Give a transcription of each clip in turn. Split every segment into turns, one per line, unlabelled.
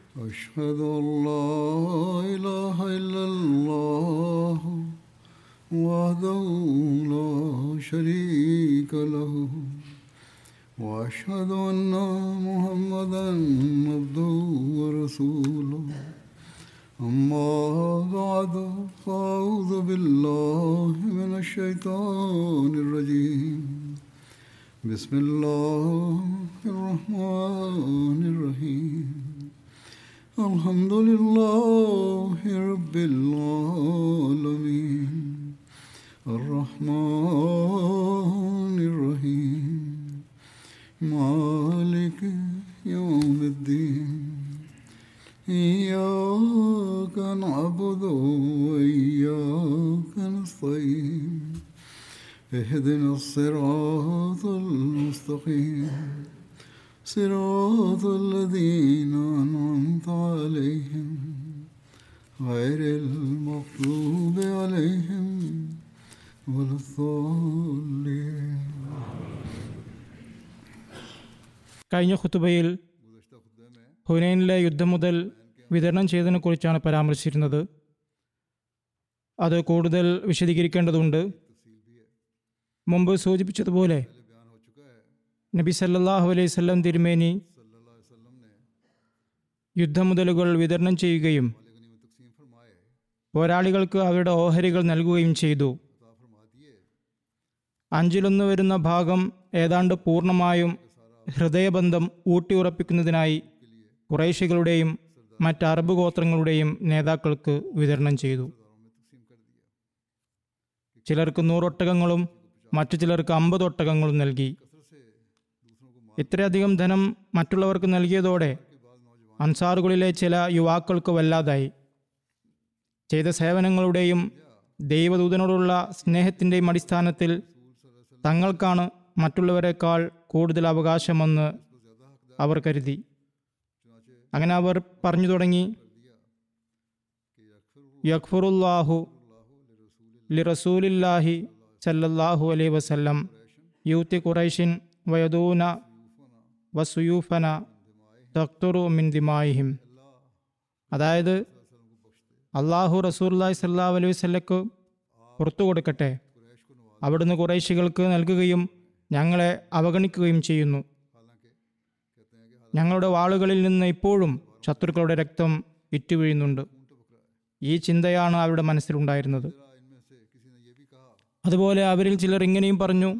أشهد أن لا إله إلا الله وحده لا شريك له وأشهد أن محمدا عبده ورسوله أما بعد فأعوذ بالله من الشيطان الرجيم بسم الله الرحمن الرحيم الحمد لله رب العالمين الرحمن الرحيم مالك يوم الدين إياك نعبد وإياك نستعين اهدنا الصراط المستقيم صراط الذين أنعمت عليهم غير المغضوب عليهم ولا الضالين
കഴിഞ്ഞ ഖുത്തുബയിൽ ഹുനൈനിലെ യുദ്ധം മുതൽ വിതരണം ചെയ്തതിനെക്കുറിച്ചാണ് പരാമർശിച്ചിരുന്നത് അത് കൂടുതൽ വിശദീകരിക്കേണ്ടതുണ്ട് മുമ്പ് സൂചിപ്പിച്ചതുപോലെ നബി സല്ലല്ലാഹു അലൈഹി വസല്ലം തിരുമേനി യുദ്ധമുതലുകൾ വിതരണം ചെയ്യുകയും പോരാളികൾക്ക് അവരുടെ ഓഹരികൾ നൽകുകയും ചെയ്തു അഞ്ചിലൊന്ന് വരുന്ന ഭാഗം ഏതാണ്ട് പൂർണ്ണമായും ഹൃദയബന്ധം ഊട്ടിയുറപ്പിക്കുന്നതിനായി കുറേശികളുടെയും മറ്റ് അറബ് ഗോത്രങ്ങളുടെയും നേതാക്കൾക്ക് വിതരണം ചെയ്തു ചിലർക്ക് നൂറൊട്ടകങ്ങളും മറ്റു ചിലർക്ക് അമ്പത് ഒട്ടകങ്ങളും നൽകി ഇത്രയധികം ധനം മറ്റുള്ളവർക്ക് നൽകിയതോടെ അൻസാറുകളിലെ ചില യുവാക്കൾക്ക് വല്ലാതായി ചെയ്ത സേവനങ്ങളുടെയും ദൈവദൂതനോടുള്ള സ്നേഹത്തിൻ്റെയും അടിസ്ഥാനത്തിൽ തങ്ങൾക്കാണ് മറ്റുള്ളവരെക്കാൾ കൂടുതൽ അവകാശമെന്ന് അവർ കരുതി അങ്ങനെ അവർ പറഞ്ഞു തുടങ്ങി യഖ്ഫുറുല്ലാഹു ലി റസൂലില്ലാഹി സല്ലല്ലാഹു അലൈഹി വസല്ലം യൂത്തി ഖുറൈഷിൻ വയദൂന വസുയൂഫന തക്തുറു മിൻ ദിമായിഹിം അതായത് അള്ളാഹു റസൂല്ലായി സല്ലാഹു അലൈഹി വസല്ലക്ക് പുറത്തു കൊടുക്കട്ടെ അവിടുന്ന് കുറേശികൾക്ക് നൽകുകയും ഞങ്ങളെ അവഗണിക്കുകയും ചെയ്യുന്നു ഞങ്ങളുടെ വാളുകളിൽ നിന്ന് ഇപ്പോഴും ശത്രുക്കളുടെ രക്തം ഇറ്റുവീഴുന്നുണ്ട് ഈ ചിന്തയാണ് അവരുടെ മനസ്സിലുണ്ടായിരുന്നത് അതുപോലെ അവരിൽ ചിലർ ഇങ്ങനെയും പറഞ്ഞു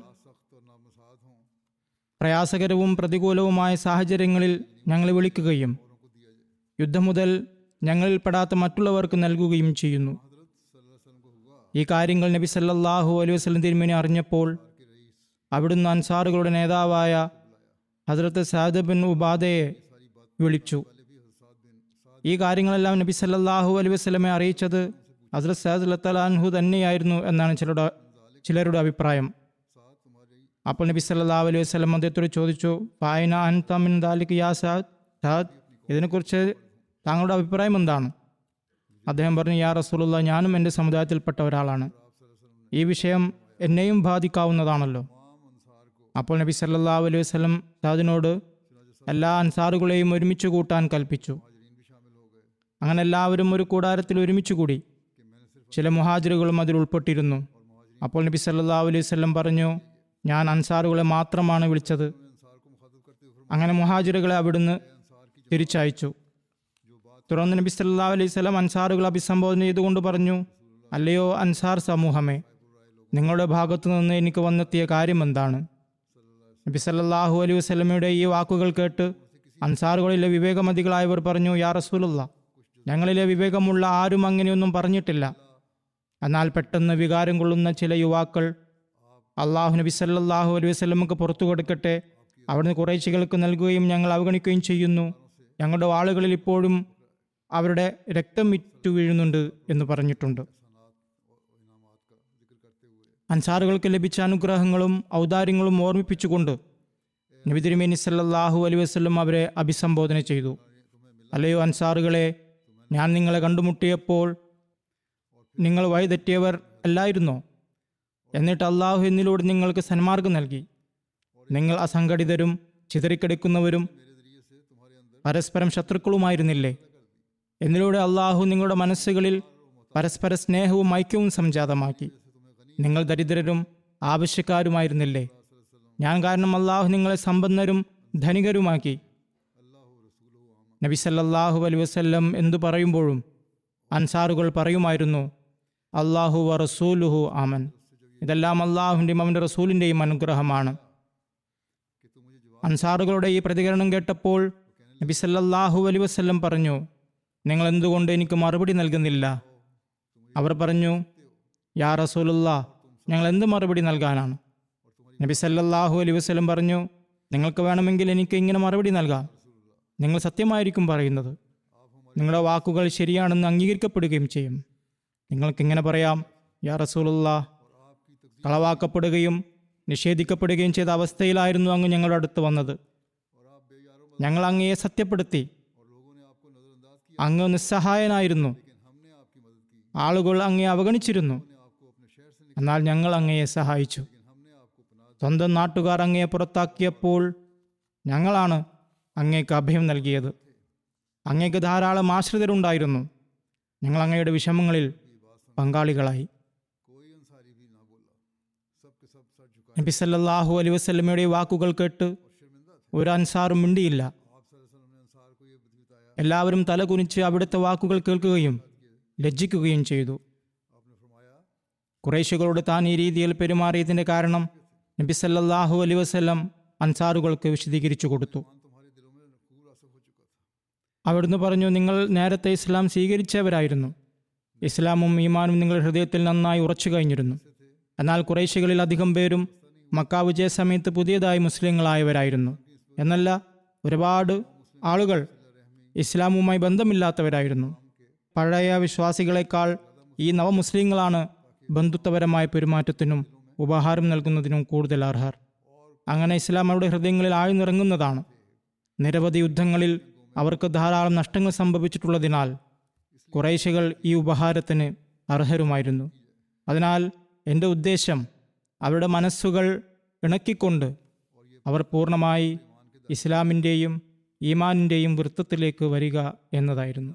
പ്രയാസകരവും പ്രതികൂലവുമായ സാഹചര്യങ്ങളിൽ ഞങ്ങളെ വിളിക്കുകയും യുദ്ധം മുതൽ ഞങ്ങളിൽ പെടാത്ത മറ്റുള്ളവർക്ക് നൽകുകയും ചെയ്യുന്നു ഈ കാര്യങ്ങൾ നബി സല്ലല്ലാഹു അലൈഹി വസല്ലം തിരുമേനി അറിഞ്ഞപ്പോൾ അവിടുന്ന് അൻസാറുകളുടെ നേതാവായ ഹസ്രത്ത് സാദ് ബിൻ ഉബാദയെ വിളിച്ചു ഈ കാര്യങ്ങളെല്ലാം നബി സല്ലല്ലാഹു അലൈഹി വസല്ലമെ അറിയിച്ചത് ഹസ്രത്ത് സാദ് ലത്തലാൻഹു തന്നെയായിരുന്നു എന്നാണ് ചിലരുടെ ചിലരുടെ അഭിപ്രായം അപ്പോൾ നബി സല്ലല്ലാഹു അലൈഹി വസല്ലം അദ്ദേഹത്തോട് ചോദിച്ചു ഫായന അൻത മിൻ ദാലിക് യാ സാദ് സാദ് ഇതിനെക്കുറിച്ച് താങ്കളുടെ അഭിപ്രായം എന്താണ് അദ്ദേഹം പറഞ്ഞു യാ റസൂലുള്ള ഞാനും എൻ്റെ സമുദായത്തിൽപ്പെട്ട ഒരാളാണ് ഈ വിഷയം എന്നെയും ബാധിക്കാവുന്നതാണല്ലോ അപ്പോൾ നബി സല്ലല്ലാഹു അലൈഹി വസല്ലം സാദിനോട് എല്ലാ അൻസാറുകളെയും ഒരുമിച്ച് കൂട്ടാൻ കൽപ്പിച്ചു അങ്ങനെ എല്ലാവരും ഒരു കൂടാരത്തിൽ ഒരുമിച്ച് കൂടി ചില മുഹാജിറുകളും അതിൽ ഉൾപ്പെട്ടിരുന്നു അപ്പോൾ നബി സല്ലല്ലാഹു അലൈഹി വസല്ലം പറഞ്ഞു ഞാൻ അൻസാറുകളെ മാത്രമാണ് വിളിച്ചത് അങ്ങനെ മുഹാജിറുകളെ അവിടുന്ന് തിരിച്ചയച്ചു തുടർന്ന് നബി സല്ലല്ലാഹു അലൈഹി വസല്ലം അൻസാറുകൾ അഭിസംബോധന ചെയ്തുകൊണ്ട് പറഞ്ഞു അല്ലയോ അൻസാർ സമൂഹമേ നിങ്ങളുടെ ഭാഗത്തു നിന്ന് എനിക്ക് വന്നെത്തിയ കാര്യം എന്താണ് നബി സല്ലല്ലാഹു അലൈഹി വസല്ലമയുടെ ഈ വാക്കുകൾ കേട്ട് അൻസാറുകളിലെ വിവേകമതികളായവർ പറഞ്ഞു യാ റസൂലുള്ള ഞങ്ങളിലെ വിവേകമുള്ള ആരും അങ്ങനെയൊന്നും പറഞ്ഞിട്ടില്ല എന്നാൽ പെട്ടെന്ന് വികാരം കൊള്ളുന്ന ചില യുവാക്കൾ അള്ളാഹു നബി സല്ലല്ലാഹു അലൈഹി വസല്ലമക്ക് പുറത്തു കൊടുക്കട്ടെ അവിടുന്ന് കുറേശികൾക്ക് നൽകുകയും ഞങ്ങൾ അവഗണിക്കുകയും ചെയ്യുന്നു ഞങ്ങളുടെ ആളുകളിൽ ഇപ്പോഴും അവരുടെ രക്തം വിറ്റു വീഴുന്നുണ്ട് എന്ന് പറഞ്ഞിട്ടുണ്ട് അൻസാറുകൾക്ക് ലഭിച്ച അനുഗ്രഹങ്ങളും ഔദാര്യങ്ങളും ഓർമ്മിപ്പിച്ചുകൊണ്ട് നബി തിരുമേനി സല്ലല്ലാഹു അലൈഹി വസല്ലം അവരെ അഭിസംബോധന ചെയ്തു അല്ലയോ അൻസാറുകളെ ഞാൻ നിങ്ങളെ കണ്ടുമുട്ടിയപ്പോൾ നിങ്ങൾ വഴിതെറ്റിയവർ അല്ലായിരുന്നോ എന്നിട്ട് അള്ളാഹു എന്നിലൂടെ നിങ്ങൾക്ക് സന്മാർഗം നൽകി നിങ്ങൾ അസംഘടിതരും ചിതറിക്കിടക്കുന്നവരും പരസ്പരം ശത്രുക്കളുമായിരുന്നില്ലേ എന്നിലൂടെ അള്ളാഹു നിങ്ങളുടെ മനസ്സുകളിൽ പരസ്പര സ്നേഹവും ഐക്യവും സംജാതമാക്കി നിങ്ങൾ ദരിദ്രരും ആവശ്യക്കാരുമായിരുന്നില്ലേ ഞാൻ കാരണം അള്ളാഹു നിങ്ങളെ സമ്പന്നരും ധനികരുമാക്കി നബി സല്ലല്ലാഹു അലൈഹി വസല്ലം എന്തു പറയുമ്പോഴും അൻസാറുകൾ പറയുമായിരുന്നു അള്ളാഹു വ റസൂലുഹു ആമൻ ഇതെല്ലാം അള്ളാഹുവിൻ്റെയും അവൻ്റെ റസൂലിൻ്റെയും അനുഗ്രഹമാണ് അൻസാറുകളുടെ ഈ പ്രതികരണം കേട്ടപ്പോൾ നബി സല്ലല്ലാഹു അലൈഹി വസല്ലം പറഞ്ഞു നിങ്ങൾ എന്തുകൊണ്ട് എനിക്ക് മറുപടി നൽകുന്നില്ല അവർ പറഞ്ഞു യാ റസൂലുല്ലാ ഞങ്ങൾ എന്ത് മറുപടി നൽകാനാണ് നബി സല്ലല്ലാഹു അലൈഹി വസല്ലം പറഞ്ഞു നിങ്ങൾക്ക് വേണമെങ്കിൽ എനിക്ക് ഇങ്ങനെ മറുപടി നൽകാം നിങ്ങൾ സത്യമായിരിക്കും പറയുന്നത് നിങ്ങളുടെ വാക്കുകൾ ശരിയാണെന്ന് അംഗീകരിക്കപ്പെടുകയും ചെയ്യും നിങ്ങൾക്കിങ്ങനെ പറയാം യാ റസൂലുല്ലാ കളവാക്കപ്പെടുകയും നിഷേധിക്കപ്പെടുകയും ചെയ്ത അവസ്ഥയിലായിരുന്നു അങ്ങ് ഞങ്ങളുടെ അടുത്ത് വന്നത് ഞങ്ങൾ അങ്ങയെ സത്യപ്പെടുത്തി അങ്ങ് നിസ്സഹായനായിരുന്നു ആളുകൾ അങ്ങയെ അവഗണിച്ചിരുന്നു എന്നാൽ ഞങ്ങൾ അങ്ങയെ സഹായിച്ചു സ്വന്തം നാട്ടുകാർ അങ്ങയെ പുറത്താക്കിയപ്പോൾ ഞങ്ങളാണ് അങ്ങേക്ക് അഭയം നൽകിയത് അങ്ങേക്ക് ധാരാളം ആശ്രിതരുണ്ടായിരുന്നു ഞങ്ങൾ അങ്ങയുടെ വിഷമങ്ങളിൽ പങ്കാളികളായി നബി സല്ലല്ലാഹു അലൈഹി വസല്ലമയുടെ ഈ വാക്കുകൾ കേട്ട് ഒരു അൻസാറും മിണ്ടിയില്ല എല്ലാവരും തല കുനിച്ച് അവിടുത്തെ വാക്കുകൾ കേൾക്കുകയും ലജ്ജിക്കുകയും ചെയ്തു കുറേശുകളോട് താൻ ഈ രീതിയിൽ പെരുമാറിയതിന്റെ കാരണം നബി സല്ലല്ലാഹു അലൈഹി വസല്ലം അൻസാറുകൾക്ക് വിശദീകരിച്ചു കൊടുത്തു അവിടുന്ന് പറഞ്ഞു നിങ്ങൾ നേരത്തെ ഇസ്ലാം സ്വീകരിച്ചവരായിരുന്നു ഇസ്ലാമും ഈമാനും നിങ്ങളുടെ ഹൃദയത്തിൽ നന്നായി ഉറച്ചു കഴിഞ്ഞിരുന്നു എന്നാൽ കുറേശികളിൽ അധികം പേരും മക്ക വിജയ സമയത്ത് പുതിയതായി മുസ്ലിങ്ങളായവരായിരുന്നു എന്നല്ല ഒരുപാട് ആളുകൾ ഇസ്ലാമുമായി ബന്ധമില്ലാത്തവരായിരുന്നു പഴയ വിശ്വാസികളെക്കാൾ ഈ നവമുസ്ലിങ്ങളാണ് ബന്ധുത്വപരമായ പെരുമാറ്റത്തിനും ഉപഹാരം നൽകുന്നതിനും കൂടുതൽ അർഹർ അങ്ങനെ ഇസ്ലാം അവരുടെ ഹൃദയങ്ങളിൽ ആഴ്ന്നിറങ്ങുന്നതാണ് നിരവധി യുദ്ധങ്ങളിൽ അവർക്ക് ധാരാളം നഷ്ടങ്ങൾ സംഭവിച്ചിട്ടുള്ളതിനാൽ കുറേശികൾ ഈ ഉപഹാരത്തിന് അർഹരുമായിരുന്നു അതിനാൽ എൻ്റെ ഉദ്ദേശം അവരുടെ മനസ്സുകൾ ഇണക്കിക്കൊണ്ട് അവർ പൂർണ്ണമായി ഇസ്ലാമിൻ്റെയും ഈമാനിൻ്റെയും വൃത്തത്തിലേക്ക് വരിക എന്നതായിരുന്നു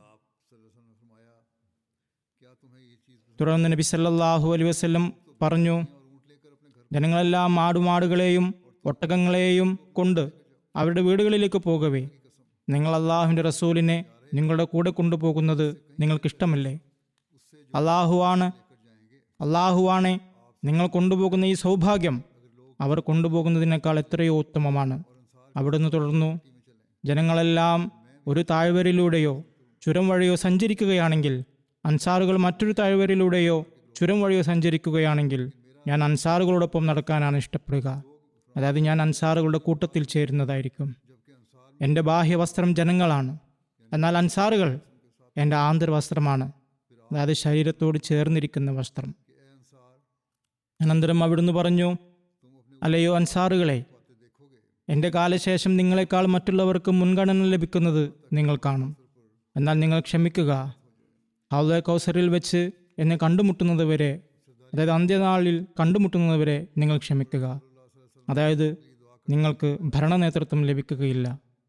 തുടർന്ന് നബി സല്ലല്ലാഹു അലൈഹി വസല്ലം പറഞ്ഞു ജനങ്ങളെല്ലാം ആടുമാടുകളെയും ഒട്ടകങ്ങളെയും കൊണ്ട് അവരുടെ വീടുകളിലേക്ക് പോകവേ നിങ്ങൾ അള്ളാഹുവിൻ്റെ റസൂലിനെ നിങ്ങളുടെ കൂടെ കൊണ്ടുപോകുന്നത് നിങ്ങൾക്കിഷ്ടമല്ലേ അള്ളാഹുവാണ് അള്ളാഹുവാണ് നിങ്ങൾ കൊണ്ടുപോകുന്ന ഈ സൗഭാഗ്യം അവർ കൊണ്ടുപോകുന്നതിനേക്കാൾ എത്രയോ ഉത്തമമാണ് അവിടുന്ന് തുടർന്നു ജനങ്ങളെല്ലാം ഒരു താഴ്വരയിലൂടെയോ ചുരം വഴിയോ സഞ്ചരിക്കുകയാണെങ്കിൽ അൻസാറുകൾ മറ്റൊരു താഴ്വരയിലൂടെയോ ചുരം വഴിയോ സഞ്ചരിക്കുകയാണെങ്കിൽ ഞാൻ അൻസാറുകളോടൊപ്പം നടക്കാനാണ് ഇഷ്ടപ്പെടുക അതായത് ഞാൻ അൻസാറുകളുടെ കൂട്ടത്തിൽ ചേരുന്നതായിരിക്കും എൻ്റെ ബാഹ്യവസ്ത്രം ജനങ്ങളാണ് എന്നാൽ അൻസാറുകൾ എൻ്റെ ആന്തർവസ്ത്രമാണ് അതായത് ശരീരത്തോട് ചേർന്നിരിക്കുന്ന വസ്ത്രം അനന്തരം അവിടുന്ന് പറഞ്ഞു അല്ലയോ അൻസാറുകളെ എൻ്റെ കാലശേഷം നിങ്ങളെക്കാൾ മറ്റുള്ളവർക്ക് മുൻഗണന ലഭിക്കുന്നത് നിങ്ങൾ കാണും എന്നാൽ നിങ്ങൾ ക്ഷമിക്കുക ഹൗദ കൗസറിൽ വെച്ച് എന്നെ കണ്ടുമുട്ടുന്നത് വരെ അതായത് അന്ത്യനാളിൽ കണ്ടുമുട്ടുന്നത് വരെ നിങ്ങൾ ക്ഷമിക്കുക അതായത് നിങ്ങൾക്ക് ഭരണനേതൃത്വം ലഭിക്കുകയില്ല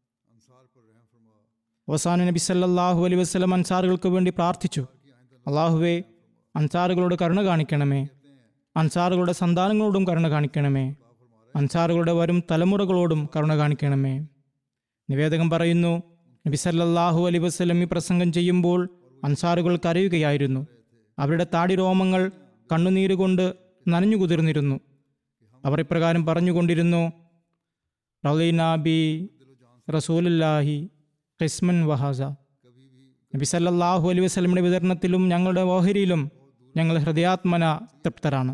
അവസാന നബി സല്ലല്ലാഹു അലൈഹി വസല്ലം അൻസാറുകൾക്ക് വേണ്ടി പ്രാർത്ഥിച്ചു അള്ളാഹുവേ അൻസാറുകളോട് കരുണ കാണിക്കണമേ അൻസാറുകളുടെ സന്താനങ്ങളോടും കരുണ കാണിക്കണമേ അൻസാറുകളുടെ വരും തലമുറകളോടും കരുണ കാണിക്കണമേ നിവേദകം പറയുന്നു നബി സല്ലല്ലാഹു അലൈഹി വസല്ലം ഈ പ്രസംഗം ചെയ്യുമ്പോൾ അൻസാറുകൾ കരയുകയായിരുന്നു അവരുടെ താടി രോമങ്ങൾ കണ്ണുനീരുകൊണ്ട് നനഞ്ഞു കുതിർന്നിരുന്നു അവർ ഇപ്രകാരം പറഞ്ഞുകൊണ്ടിരുന്നു റലീന ബി റസൂലുല്ലാഹി ഖിസ്മൻ വഹാസ നബി സല്ലല്ലാഹു അലൈഹി വസല്ലമയുടെ വിതരണത്തിലും ഞങ്ങളുടെ ഓഹരിയിലും ഞങ്ങൾ ഹൃദയാത്മന തൃപ്തരാണ്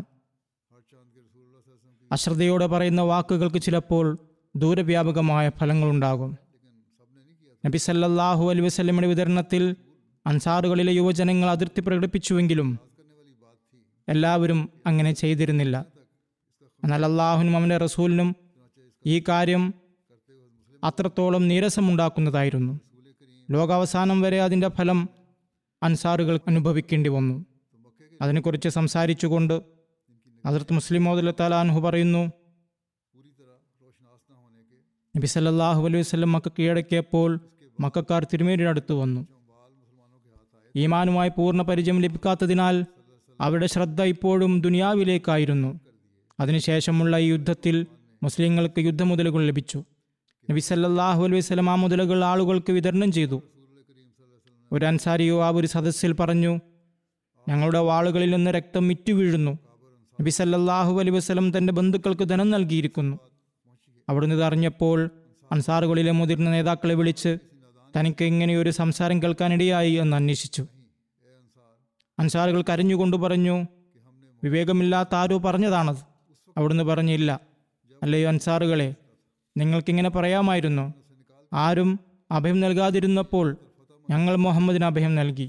അശ്രദ്ധയോടെ പറയുന്ന വാക്കുകൾക്ക് ചിലപ്പോൾ ദൂരവ്യാപകമായ ഫലങ്ങളുണ്ടാകും നബി സല്ലല്ലാഹു അലൈഹി വസല്ലമയുടെ വിതരണത്തിൽ അൻസാറുകളിലെ യുവജനങ്ങൾ അതിർത്തി പ്രകടിപ്പിച്ചുവെങ്കിലും എല്ലാവരും അങ്ങനെ ചെയ്തിരുന്നില്ല എന്നാൽ അള്ളാഹുനും അവൻ്റെ റസൂലിനും ഈ കാര്യം അത്രത്തോളം നീരസമുണ്ടാക്കുന്നതായിരുന്നു ലോകാവസാനം വരെ അതിൻ്റെ ഫലം അൻസാറുകൾ അനുഭവിക്കേണ്ടി വന്നു അതിനെക്കുറിച്ച് സംസാരിച്ചുകൊണ്ട് അതിർത്ത് മുസ്ലിം മോദുലത്താലാൻഹു പറയുന്നു നബി സല്ലല്ലാഹു അലൈഹി വസല്ലം മക്ക കീഴടക്കിയപ്പോൾ മക്കാർ തിരുമേനിയുടെ അടുത്ത് വന്നു ഈമാനുമായി പൂർണ്ണ പരിചയം ലഭിക്കാത്തതിനാൽ അവരുടെ ശ്രദ്ധ ഇപ്പോഴും ദുനിയാവിലേക്കായിരുന്നു അതിനുശേഷമുള്ള ഈ യുദ്ധത്തിൽ മുസ്ലിങ്ങൾക്ക് യുദ്ധമുതലുകൾ ലഭിച്ചു നബി സല്ലല്ലാഹു അലൈഹി വസല്ലം ആ മുതലുകൾ ആളുകൾക്ക് വിതരണം ചെയ്തു ഒരു അൻസാരി യുവാവ് ഒരു സദസ്സിൽ പറഞ്ഞു ഞങ്ങളുടെ വാളുകളിൽ നിന്ന് രക്തം മിറ്റു വീഴുന്നു നബി സല്ലല്ലാഹു അലൈഹി വസല്ലം തന്റെ ബന്ധുക്കൾക്ക് ധനം നൽകിയിരിക്കുന്നു അവിടുന്ന് ഇത് അറിഞ്ഞപ്പോൾ അൻസാറുകളിലെ മുതിർന്ന നേതാക്കളെ വിളിച്ച് തനിക്ക് ഇങ്ങനെയൊരു സംസാരം കേൾക്കാനിടയായി എന്ന് അന്വേഷിച്ചു അൻസാറുകൾ കരഞ്ഞുകൊണ്ട് പറഞ്ഞു വിവേകമില്ലാത്ത ആരോ പറഞ്ഞതാണത് അവിടുന്ന് പറഞ്ഞില്ല അല്ലയോ അൻസാറുകളെ നിങ്ങൾക്കിങ്ങനെ പറയാമായിരുന്നു ആരും അഭയം നൽകാതിരുന്നപ്പോൾ ഞങ്ങൾ മുഹമ്മദിന് അഭയം നൽകി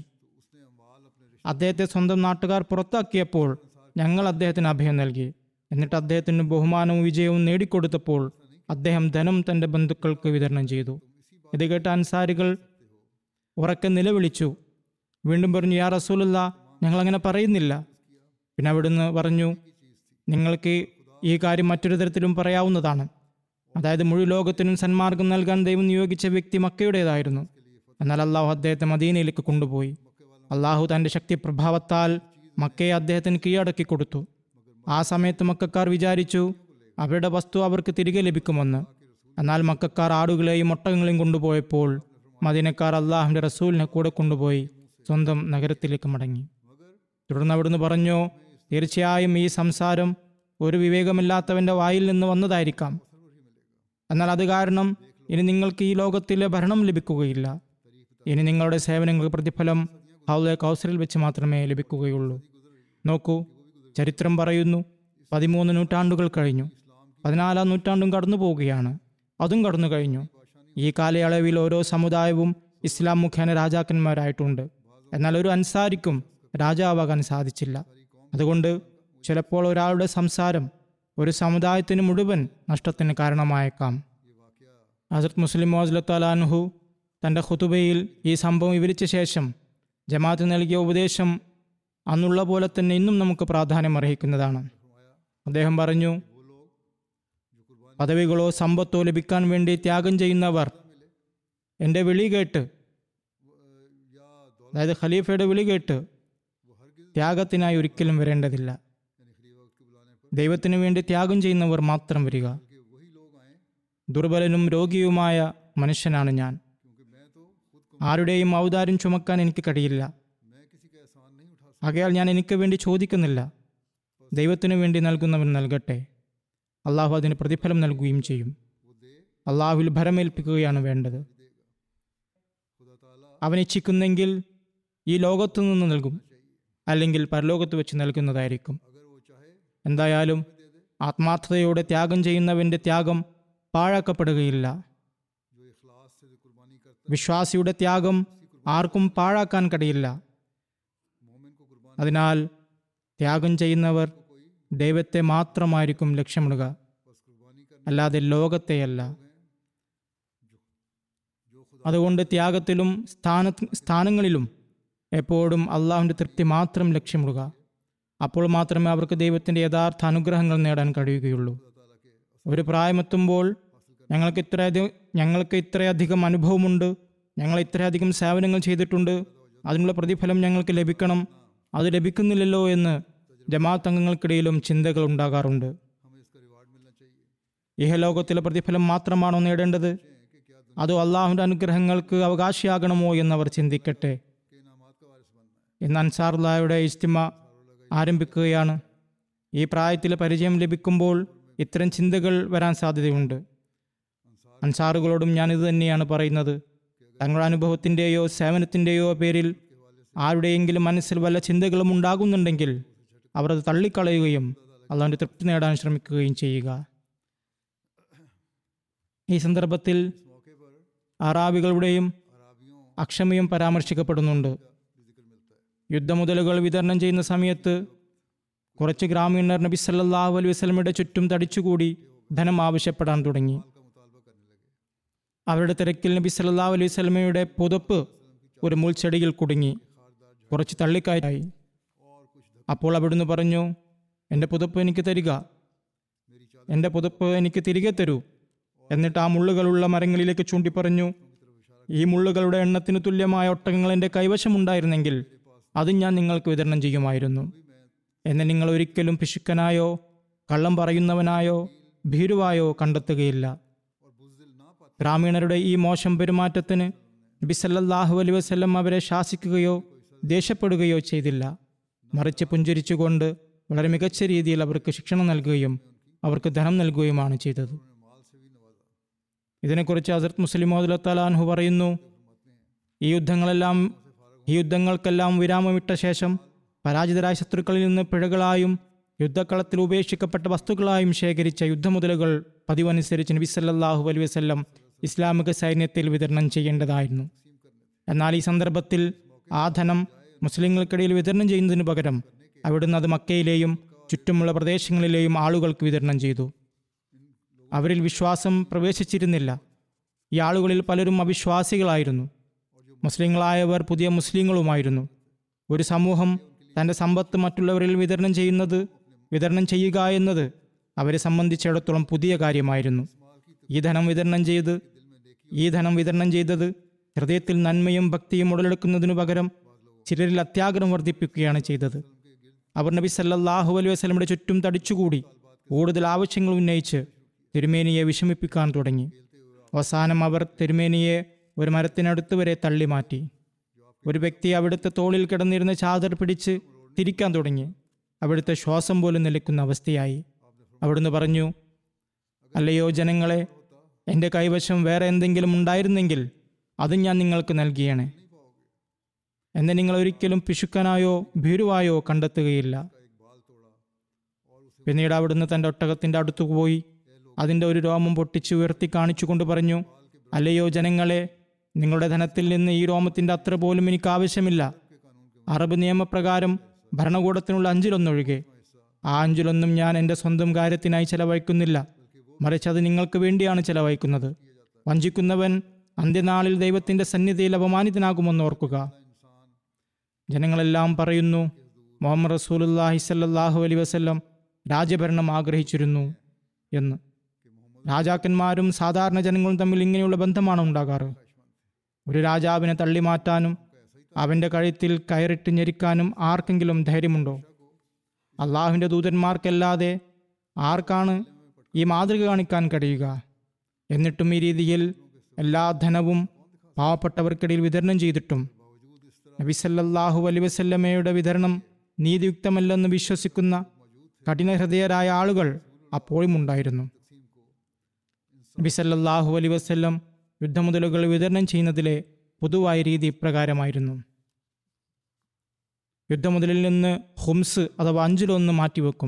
അദ്ദേഹത്തെ സ്വന്തം നാട്ടുകാർ പുറത്താക്കിയപ്പോൾ ഞങ്ങൾ അദ്ദേഹത്തിന് അഭയം നൽകി എന്നിട്ട് അദ്ദേഹത്തിന് ബഹുമാനവും വിജയവും നേടിക്കൊടുത്തപ്പോൾ അദ്ദേഹം ധനം തന്റെ ബന്ധുക്കൾക്ക് വിതരണം ചെയ്തു ഇത് കേട്ട അൻസാരികൾ ഉറക്കെ നിലവിളിച്ചു വീണ്ടും പറഞ്ഞു യാ റസൂലുള്ള ഞങ്ങൾ അങ്ങനെ പറയുന്നില്ല പിന്നെ അവിടുന്ന് പറഞ്ഞു നിങ്ങൾക്ക് ഈ കാര്യം മറ്റൊരു തരത്തിലും പറയാവുന്നതാണ് അതായത് മുഴു ലോകത്തിനും സന്മാർഗം നൽകാൻ ദൈവം നിയോഗിച്ച വ്യക്തി മക്കയുടേതായിരുന്നു എന്നാൽ അള്ളാഹു അദ്ദേഹത്തെ മദീനയിലേക്ക് കൊണ്ടുപോയി അള്ളാഹു തന്റെ ശക്തി പ്രഭാവത്താൽ മക്കയെ അദ്ദേഹത്തിന് കീഴടക്കി കൊടുത്തു ആ സമയത്ത് മക്കാർ വിചാരിച്ചു അവരുടെ വസ്തു അവർക്ക് തിരികെ ലഭിക്കുമെന്ന് എന്നാൽ മക്കാർ ആടുകളെയും ഒട്ടകങ്ങളെയും കൊണ്ടുപോയപ്പോൾ മദീനക്കാർ അള്ളാഹുവിന്റെ റസൂലിനെ കൂടെ കൊണ്ടുപോയി സ്വന്തം നഗരത്തിലേക്ക് മടങ്ങി തുടർന്ന് അവിടുന്ന് പറഞ്ഞു തീർച്ചയായും ഈ സംസാരം ഒരു വിവേകമില്ലാത്തവന്റെ വായിൽ നിന്ന് വന്നതായിരിക്കാം എന്നാൽ അത് കാരണം ഇനി നിങ്ങൾക്ക് ഈ ലോകത്തിലെ ഭരണം ലഭിക്കുകയില്ല ഇനി നിങ്ങളുടെ സേവനങ്ങൾക്ക് പ്രതിഫലം ഹൗലെ കൗസറിൽ വെച്ച് മാത്രമേ ലഭിക്കുകയുള്ളൂ നോക്കൂ ചരിത്രം പറയുന്നു പതിമൂന്ന് നൂറ്റാണ്ടുകൾ കഴിഞ്ഞു പതിനാലാം നൂറ്റാണ്ടും കടന്നു പോവുകയാണ് അതും കടന്നു കഴിഞ്ഞു ഈ കാലയളവിൽ ഓരോ സമുദായവും ഇസ്ലാം മുഖേന രാജാക്കന്മാരായിട്ടുണ്ട് എന്നാൽ ഒരു അൻസാരിക്കും രാജാവാകാൻ സാധിച്ചില്ല അതുകൊണ്ട് ചിലപ്പോൾ ഒരാളുടെ സംസാരം ഒരു സമുദായത്തിന് മുഴുവൻ നഷ്ടത്തിന് കാരണമായേക്കാം ഹസരത് മുസ്ലിം മോസ്ലത്താലാൻഹു തൻ്റെ ഖുതുബയിൽ ഈ സംഭവം വിവരിച്ച ശേഷം ജമാഅത്ത് നൽകിയ ഉപദേശം അന്നുള്ള പോലെ തന്നെ ഇന്നും നമുക്ക് പ്രാധാന്യം അർഹിക്കുന്നതാണ് അദ്ദേഹം പറഞ്ഞു പദവികളോ സമ്പത്തോ ലഭിക്കാൻ വേണ്ടി ത്യാഗം ചെയ്യുന്നവർ എൻ്റെ വിളി കേട്ട് അതായത് ഖലീഫയുടെ വിളി കേട്ട് ത്യാഗത്തിനായി ഒരിക്കലും വരേണ്ടതില്ല ദൈവത്തിനു വേണ്ടി ത്യാഗം ചെയ്യുന്നവർ മാത്രം വരിക ദുർബലനും രോഗിയുമായ മനുഷ്യനാണ് ഞാൻ ആരുടെയും ഔദാര്യം ചുമക്കാൻ എനിക്ക് കഴിയില്ല ആകയാൽ ഞാൻ എനിക്ക് വേണ്ടി ചോദിക്കുന്നില്ല ദൈവത്തിനു വേണ്ടി നൽകുന്നവൻ നൽകട്ടെ അള്ളാഹു അതിന് പ്രതിഫലം നൽകുകയും ചെയ്യും അള്ളാഹുവിൽ ഭരമേൽപ്പിക്കുകയാണ് വേണ്ടത് അവൻ ഇച്ഛിക്കുന്നെങ്കിൽ ഈ ലോകത്തു നിന്ന് നൽകും അല്ലെങ്കിൽ പരലോകത്ത് വെച്ച് നൽകുന്നതായിരിക്കും എന്തായാലും ആത്മാർത്ഥതയോടെ ത്യാഗം ചെയ്യുന്നവന്റെ ത്യാഗം പാഴാക്കപ്പെടുകയില്ല വിശ്വാസിയുടെ ത്യാഗം ആർക്കും പാഴാക്കാൻ കഴിയില്ല അതിനാൽ ത്യാഗം ചെയ്യുന്നവർ ദൈവത്തെ മാത്രമായിരിക്കും ലക്ഷ്യമിടുക അല്ലാതെ ലോകത്തെയല്ല അതുകൊണ്ട് ത്യാഗത്തിലും സ്ഥാന സ്ഥാനങ്ങളിലും എപ്പോഴും അള്ളാഹുവിൻ്റെ തൃപ്തി മാത്രം ലക്ഷ്യമിടുക അപ്പോൾ മാത്രമേ അവർക്ക് ദൈവത്തിൻ്റെ യഥാർത്ഥ അനുഗ്രഹങ്ങൾ നേടാൻ കഴിയുകയുള്ളൂ ഒരു പ്രായമെത്തുമ്പോൾ ഞങ്ങൾക്ക് ഇത്രയധികം ഞങ്ങൾക്ക് ഇത്രയധികം അനുഭവമുണ്ട് ഞങ്ങൾ ഇത്രയധികം സേവനങ്ങൾ ചെയ്തിട്ടുണ്ട് അതിനുള്ള പ്രതിഫലം ഞങ്ങൾക്ക് ലഭിക്കണം അത് ലഭിക്കുന്നില്ലല്ലോ എന്ന് ജമാഅത്ത് അംഗങ്ങൾക്കിടയിലും ചിന്തകൾ ഉണ്ടാകാറുണ്ട് ഇഹലോകത്തിലെ പ്രതിഫലം മാത്രമാണോ നേടേണ്ടത് അതോ അള്ളാഹുവിൻ്റെ അനുഗ്രഹങ്ങൾക്ക് അവകാശിയാകണമോ എന്നവർ ചിന്തിക്കട്ടെ ഇന്ന് അൻസാറുല്ലായുടെ ഇസ്തിമ ആരംഭിക്കുകയാണ് ഈ പ്രായത്തിൽ പരിചയം ലഭിക്കുമ്പോൾ ഇത്തരം ചിന്തകൾ വരാൻ സാധ്യതയുണ്ട് അൻസാറുകളോടും ഞാനിത് തന്നെയാണ് പറയുന്നത് തങ്ങളുടെ അനുഭവത്തിൻ്റെയോ സേവനത്തിൻ്റെയോ പേരിൽ ആരുടെയെങ്കിലും മനസ്സിൽ വല്ല ചിന്തകളും ഉണ്ടാകുന്നുണ്ടെങ്കിൽ അവർ അത് തള്ളിക്കളയുകയും അള്ളാഹുവിൻ്റെ തൃപ്തി നേടാൻ ശ്രമിക്കുകയും ചെയ്യുക ഈ സന്ദർഭത്തിൽ അറാബികളുടെയും അക്ഷമയും പരാമർശിക്കപ്പെടുന്നുണ്ട് യുദ്ധമുതലുകൾ വിതരണം ചെയ്യുന്ന സമയത്ത് കുറച്ച് ഗ്രാമീണർ നബി സല്ലല്ലാഹു അലൈഹി വസല്ലമയുടെ ചുറ്റും തടിച്ചുകൂടി ധനം ആവശ്യപ്പെടാൻ തുടങ്ങി അവരുടെ തിരക്കിൽ നബി സല്ലല്ലാഹു അലൈഹി വസല്ലമയുടെ പുതപ്പ് ഒരു മുൾച്ചെടിയിൽ കുടുങ്ങി കുറച്ച് തള്ളിക്കായി അപ്പോൾ അവിടുന്ന് പറഞ്ഞു എൻ്റെ പുതപ്പ് എനിക്ക് തരിക എൻ്റെ പുതപ്പ് എനിക്ക് തിരികെ തരൂ എന്നിട്ട് ആ മുള്ളുകളുള്ള മരങ്ങളിലേക്ക് ചൂണ്ടി പറഞ്ഞു ഈ മുള്ളുകളുടെ എണ്ണത്തിന് തുല്യമായ ഒട്ടകങ്ങൾ എൻ്റെ കൈവശമുണ്ടായിരുന്നെങ്കിൽ അത് ഞാൻ നിങ്ങൾക്ക് വിതരണം ചെയ്യുമായിരുന്നു എന്നെ നിങ്ങൾ ഒരിക്കലും പിശുക്കനായോ കള്ളം പറയുന്നവനായോ ഭീരുവായോ കണ്ടെത്തുകയില്ല ഗ്രാമീണരുടെ ഈ മോശം പെരുമാറ്റത്തിന് നബി സല്ലല്ലാഹു അലൈഹി വസല്ലം അവരെ ശാസിക്കുകയോ ദേഷ്യപ്പെടുകയോ ചെയ്തില്ല മറിച്ച് പുഞ്ചിരിച്ചുകൊണ്ട് വളരെ മികച്ച രീതിയിൽ അവർക്ക് ശിക്ഷണം നൽകുകയും അവർക്ക് ധനം നൽകുകയുമാണ് ചെയ്തത് ഇതിനെക്കുറിച്ച് ഹസരത് മുസ്ലിം മോദുലത്താലാൻഹു പറയുന്നു ഈ യുദ്ധങ്ങളെല്ലാം ഈ യുദ്ധങ്ങൾക്കെല്ലാം വിരാമമിട്ട ശേഷം പരാജിതരായ ശത്രുക്കളിൽ നിന്ന് പിഴകളായും യുദ്ധക്കളത്തിൽ ഉപേക്ഷിക്കപ്പെട്ട വസ്തുക്കളായും ശേഖരിച്ച യുദ്ധമുതലുകൾ പതിവനുസരിച്ച് നബി സല്ലല്ലാഹു അലൈഹി വസല്ലം ഇസ്ലാമിക സൈന്യത്തിൽ വിതരണം ചെയ്യേണ്ടതായിരുന്നു എന്നാൽ ഈ സന്ദർഭത്തിൽ ആ ധനം മുസ്ലിങ്ങൾക്കിടയിൽ വിതരണം ചെയ്യുന്നതിനു പകരം അവിടുന്ന് അത് മക്കയിലെയും ചുറ്റുമുള്ള പ്രദേശങ്ങളിലെയും ആളുകൾക്ക് വിതരണം ചെയ്തു അവരിൽ വിശ്വാസം പ്രവേശിച്ചിരുന്നില്ല ഈ ആളുകളിൽ പലരും അവിശ്വാസികളായിരുന്നു മുസ്ലിങ്ങളായവർ പുതിയ മുസ്ലിങ്ങളുമായിരുന്നു ഒരു സമൂഹം തൻ്റെ സമ്പത്ത് മറ്റുള്ളവരിൽ വിതരണം ചെയ്യുന്നത് വിതരണം ചെയ്യുക എന്നത് അവരെ സംബന്ധിച്ചിടത്തോളം പുതിയ കാര്യമായിരുന്നു ഈ ധനം വിതരണം ചെയ്ത് ഈ ധനം വിതരണം ചെയ്തത് ഹൃദയത്തിൽ നന്മയും ഭക്തിയും ഉടലെടുക്കുന്നതിനു പകരം ചിലരിൽ അത്യാഗ്രഹം വർദ്ധിപ്പിക്കുകയാണ് ചെയ്തത് അവർ നബി സല്ലല്ലാഹു അലൈഹി വസല്ലമയുടെ ചുറ്റും തടിച്ചുകൂടി കൂടുതൽ ആവശ്യങ്ങൾ ഉന്നയിച്ച് തിരുമേനിയെ വിഷമിപ്പിക്കാൻ തുടങ്ങി അവസാനം അവർ തിരുമേനിയെ ഒരു മരത്തിനടുത്ത് വരെ തള്ളി മാറ്റി ഒരു വ്യക്തി അവിടുത്തെ തോളിൽ കിടന്നിരുന്ന ചാദർ പിടിച്ച് തിരിക്കാൻ തുടങ്ങി അവിടുത്തെ ശ്വാസം പോലും നിലയ്ക്കുന്ന അവസ്ഥയായി അവിടുന്ന് പറഞ്ഞു അല്ലയോ ജനങ്ങളെ എൻ്റെ കൈവശം വേറെ എന്തെങ്കിലും ഉണ്ടായിരുന്നെങ്കിൽ അതും ഞാൻ നിങ്ങൾക്ക് നൽകിയേണേ എന്നെ നിങ്ങൾ ഒരിക്കലും പിശുക്കനായോ ഭീരുവായോ കണ്ടെത്തുകയില്ല പിന്നീട് അവിടുന്ന് തൻ്റെ ഒട്ടകത്തിൻ്റെ അടുത്തു പോയി അതിൻ്റെ ഒരു രോമം പൊട്ടിച്ച് ഉയർത്തി കാണിച്ചുകൊണ്ട് പറഞ്ഞു അല്ലയോ ജനങ്ങളെ നിങ്ങളുടെ ധനത്തിൽ നിന്ന് ഈ രോമത്തിൻ്റെ അത്ര പോലും എനിക്ക് ആവശ്യമില്ല അറബ് നിയമപ്രകാരം ഭരണകൂടത്തിനുള്ള അഞ്ചിലൊന്നൊഴികെ ആ അഞ്ചിലൊന്നും ഞാൻ എൻ്റെ സ്വന്തം കാര്യത്തിനായി ചെലവഴിക്കുന്നില്ല മറിച്ച് അത് നിങ്ങൾക്ക് വേണ്ടിയാണ് ചെലവഴിക്കുന്നത് വഞ്ചിക്കുന്നവൻ അന്ത്യനാളിൽ ദൈവത്തിൻ്റെ സന്നിധിയിൽ അപമാനിതനാകുമെന്ന് ഓർക്കുക ജനങ്ങളെല്ലാം പറയുന്നു മുഹമ്മദ് റസൂലുല്ലാഹി സല്ലല്ലാഹു അലൈഹി വസല്ലം രാജ്യഭരണം ആഗ്രഹിച്ചിരുന്നു എന്ന് രാജാക്കന്മാരും സാധാരണ ജനങ്ങളും തമ്മിൽ ഇങ്ങനെയുള്ള ബന്ധമാണ് ഉണ്ടാകാറ് ഒരു രാജാവിനെ തള്ളിമാറ്റാനും അവൻ്റെ കഴുത്തിൽ കയറിട്ട് ഞെരിക്കാനും ആർക്കെങ്കിലും ധൈര്യമുണ്ടോ അള്ളാഹുവിൻ്റെ ദൂതന്മാർക്കല്ലാതെ ആർക്കാണ് ഈ മാതൃക കാണിക്കാൻ കഴിയുക എന്നിട്ടും ഈ രീതിയിൽ എല്ലാ ധനവും പാവപ്പെട്ടവർക്കിടയിൽ വിതരണം ചെയ്തിട്ടും നബി സല്ലല്ലാഹു അലൈഹി വസല്ലമയുടെ വിതരണം നീതിയുക്തമല്ലെന്ന് വിശ്വസിക്കുന്ന കഠിനഹൃദയരായ ആളുകൾ അപ്പോഴും ഉണ്ടായിരുന്നു നബി സല്ലല്ലാഹു അലൈഹി വസല്ലം യുദ്ധമുതലുകൾ വിതരണം ചെയ്യുന്നതിലെ പൊതുവായ രീതി ഇപ്രകാരമായിരുന്നു യുദ്ധമുതലിൽ നിന്ന് ഹുംസ് അഥവാ അഞ്ചിലൊന്ന് മാറ്റിവെക്കും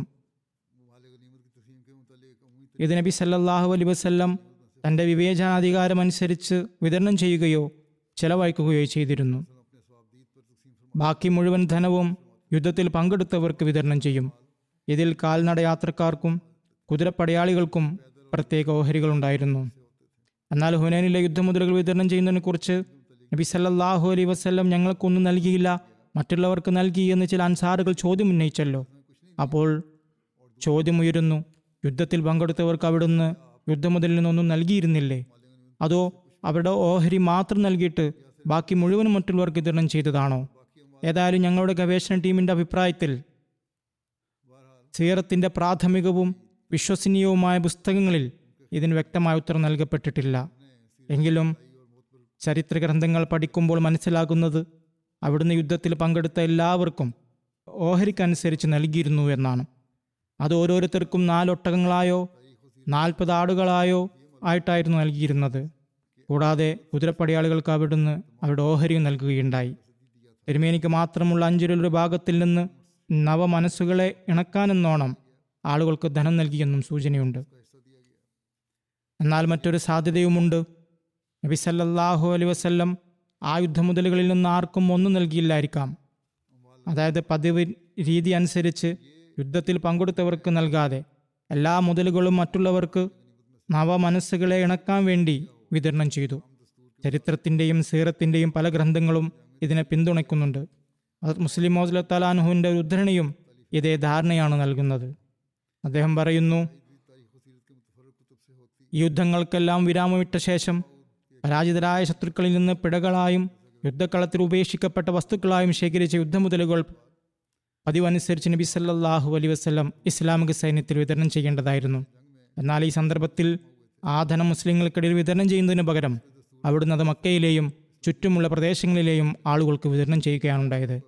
ഇത് നബി സല്ലല്ലാഹു അലൈഹി വസല്ലം തൻ്റെ വിവേചനാധികാരമനുസരിച്ച് വിതരണം ചെയ്യുകയോ ചെലവഴിക്കുകയോ ചെയ്തിരുന്നു ബാക്കി മുഴുവൻ ധനവും യുദ്ധത്തിൽ പങ്കെടുത്തവർക്ക് വിതരണം ചെയ്യും ഇതിൽ കാൽനട യാത്രക്കാർക്കും കുതിരപ്പടയാളികൾക്കും പ്രത്യേക ഓഹരികളുണ്ടായിരുന്നു എന്നാൽ ഹുനൈനിലെ യുദ്ധമുതലുകൾ വിതരണം ചെയ്യുന്നതിനെക്കുറിച്ച് നബി സല്ലല്ലാഹു അലൈഹി വസല്ലം ഞങ്ങൾക്കൊന്നും നൽകിയില്ല മറ്റുള്ളവർക്ക് നൽകി എന്ന് ചില അൻസാറുകൾ ചോദ്യം ഉന്നയിച്ചല്ലോ അപ്പോൾ ചോദ്യമുയരുന്നു യുദ്ധത്തിൽ പങ്കെടുത്തവർക്ക് അവിടുന്ന് യുദ്ധമുതലിൽ നിന്നൊന്നും നൽകിയിരുന്നില്ലേ അതോ അവരുടെ ഓഹരി മാത്രം നൽകിയിട്ട് ബാക്കി മുഴുവനും മറ്റുള്ളവർക്ക് വിതരണം ചെയ്തതാണോ ഏതായാലും ഞങ്ങളുടെ ഗവേഷണ ടീമിന്റെ അഭിപ്രായത്തിൽ സീറത്തിന്റെ പ്രാഥമികവും വിശ്വസനീയവുമായ പുസ്തകങ്ങളിൽ ഇതിന് വ്യക്തമായ ഉത്തരം നൽകപ്പെട്ടിട്ടില്ല എങ്കിലും ചരിത്ര ഗ്രന്ഥങ്ങൾ പഠിക്കുമ്പോൾ മനസ്സിലാകുന്നത് അവിടുന്ന് യുദ്ധത്തിൽ പങ്കെടുത്ത എല്ലാവർക്കും ഓഹരിക്കനുസരിച്ച് നൽകിയിരുന്നു എന്നാണ് അത് ഓരോരുത്തർക്കും നാലൊട്ടകങ്ങളായോ നാൽപ്പത് ആടുകളായോ ആയിട്ടായിരുന്നു നൽകിയിരുന്നത് കൂടാതെ കുതിരപ്പടയാളികൾക്ക് അവിടുന്ന് അവരുടെ ഓഹരിയും നൽകുകയുണ്ടായി തിരുമേനിക്ക് മാത്രമുള്ള അഞ്ചിലൊരു ഭാഗത്തിൽ നിന്ന് നവമനസ്സുകളെ ഇണക്കാനെന്നോണം ആളുകൾക്ക് ധനം നൽകിയെന്നും സൂചനയുണ്ട് എന്നാൽ മറ്റൊരു സാധ്യതയുമുണ്ട് നബി സല്ലല്ലാഹു അലൈഹി വസല്ലം ആ യുദ്ധമുതലുകളിൽ നിന്ന് ആർക്കും ഒന്നും നൽകിയില്ലായിരിക്കാം അതായത് പതിവ് രീതി അനുസരിച്ച് യുദ്ധത്തിൽ പങ്കെടുത്തവർക്ക് നൽകാതെ എല്ലാ മുതലുകളും മറ്റുള്ളവർക്ക് നവമനസ്സുകളെ ഇണക്കാൻ വേണ്ടി വിതരണം ചെയ്തു ചരിത്രത്തിൻ്റെയും സീറത്തിൻ്റെയും പല ഗ്രന്ഥങ്ങളും ഇതിനെ പിന്തുണയ്ക്കുന്നുണ്ട് അത് മുസ്ലിം മോസ്ലത്താലാൻഹുവിൻ്റെ ഒരു ഉദ്ധരണിയും ഇതേ ധാരണയാണ് നൽകുന്നത് അദ്ദേഹം പറയുന്നു ഈ യുദ്ധങ്ങൾക്കെല്ലാം വിരാമമിട്ട ശേഷം പരാജിതരായ ശത്രുക്കളിൽ നിന്ന് പിടകളായും യുദ്ധക്കളത്തിൽ ഉപേക്ഷിക്കപ്പെട്ട വസ്തുക്കളായും ശേഖരിച്ച യുദ്ധമുതലുകൾ പതിവനുസരിച്ച് നബി സല്ലല്ലാഹു അലൈ വസ്ലം ഇസ്ലാമിക സൈന്യത്തിൽ വിതരണം ചെയ്യേണ്ടതായിരുന്നു എന്നാൽ ഈ സന്ദർഭത്തിൽ ആ ധനം മുസ്ലിങ്ങൾക്കിടയിൽ വിതരണം ചെയ്യുന്നതിന് പകരം അവിടുന്ന് അത് മക്കയിലെയും ചുറ്റുമുള്ള പ്രദേശങ്ങളിലെയും ആളുകൾക്ക് വിതരണം ചെയ്യുകയാണ് ഉണ്ടായത്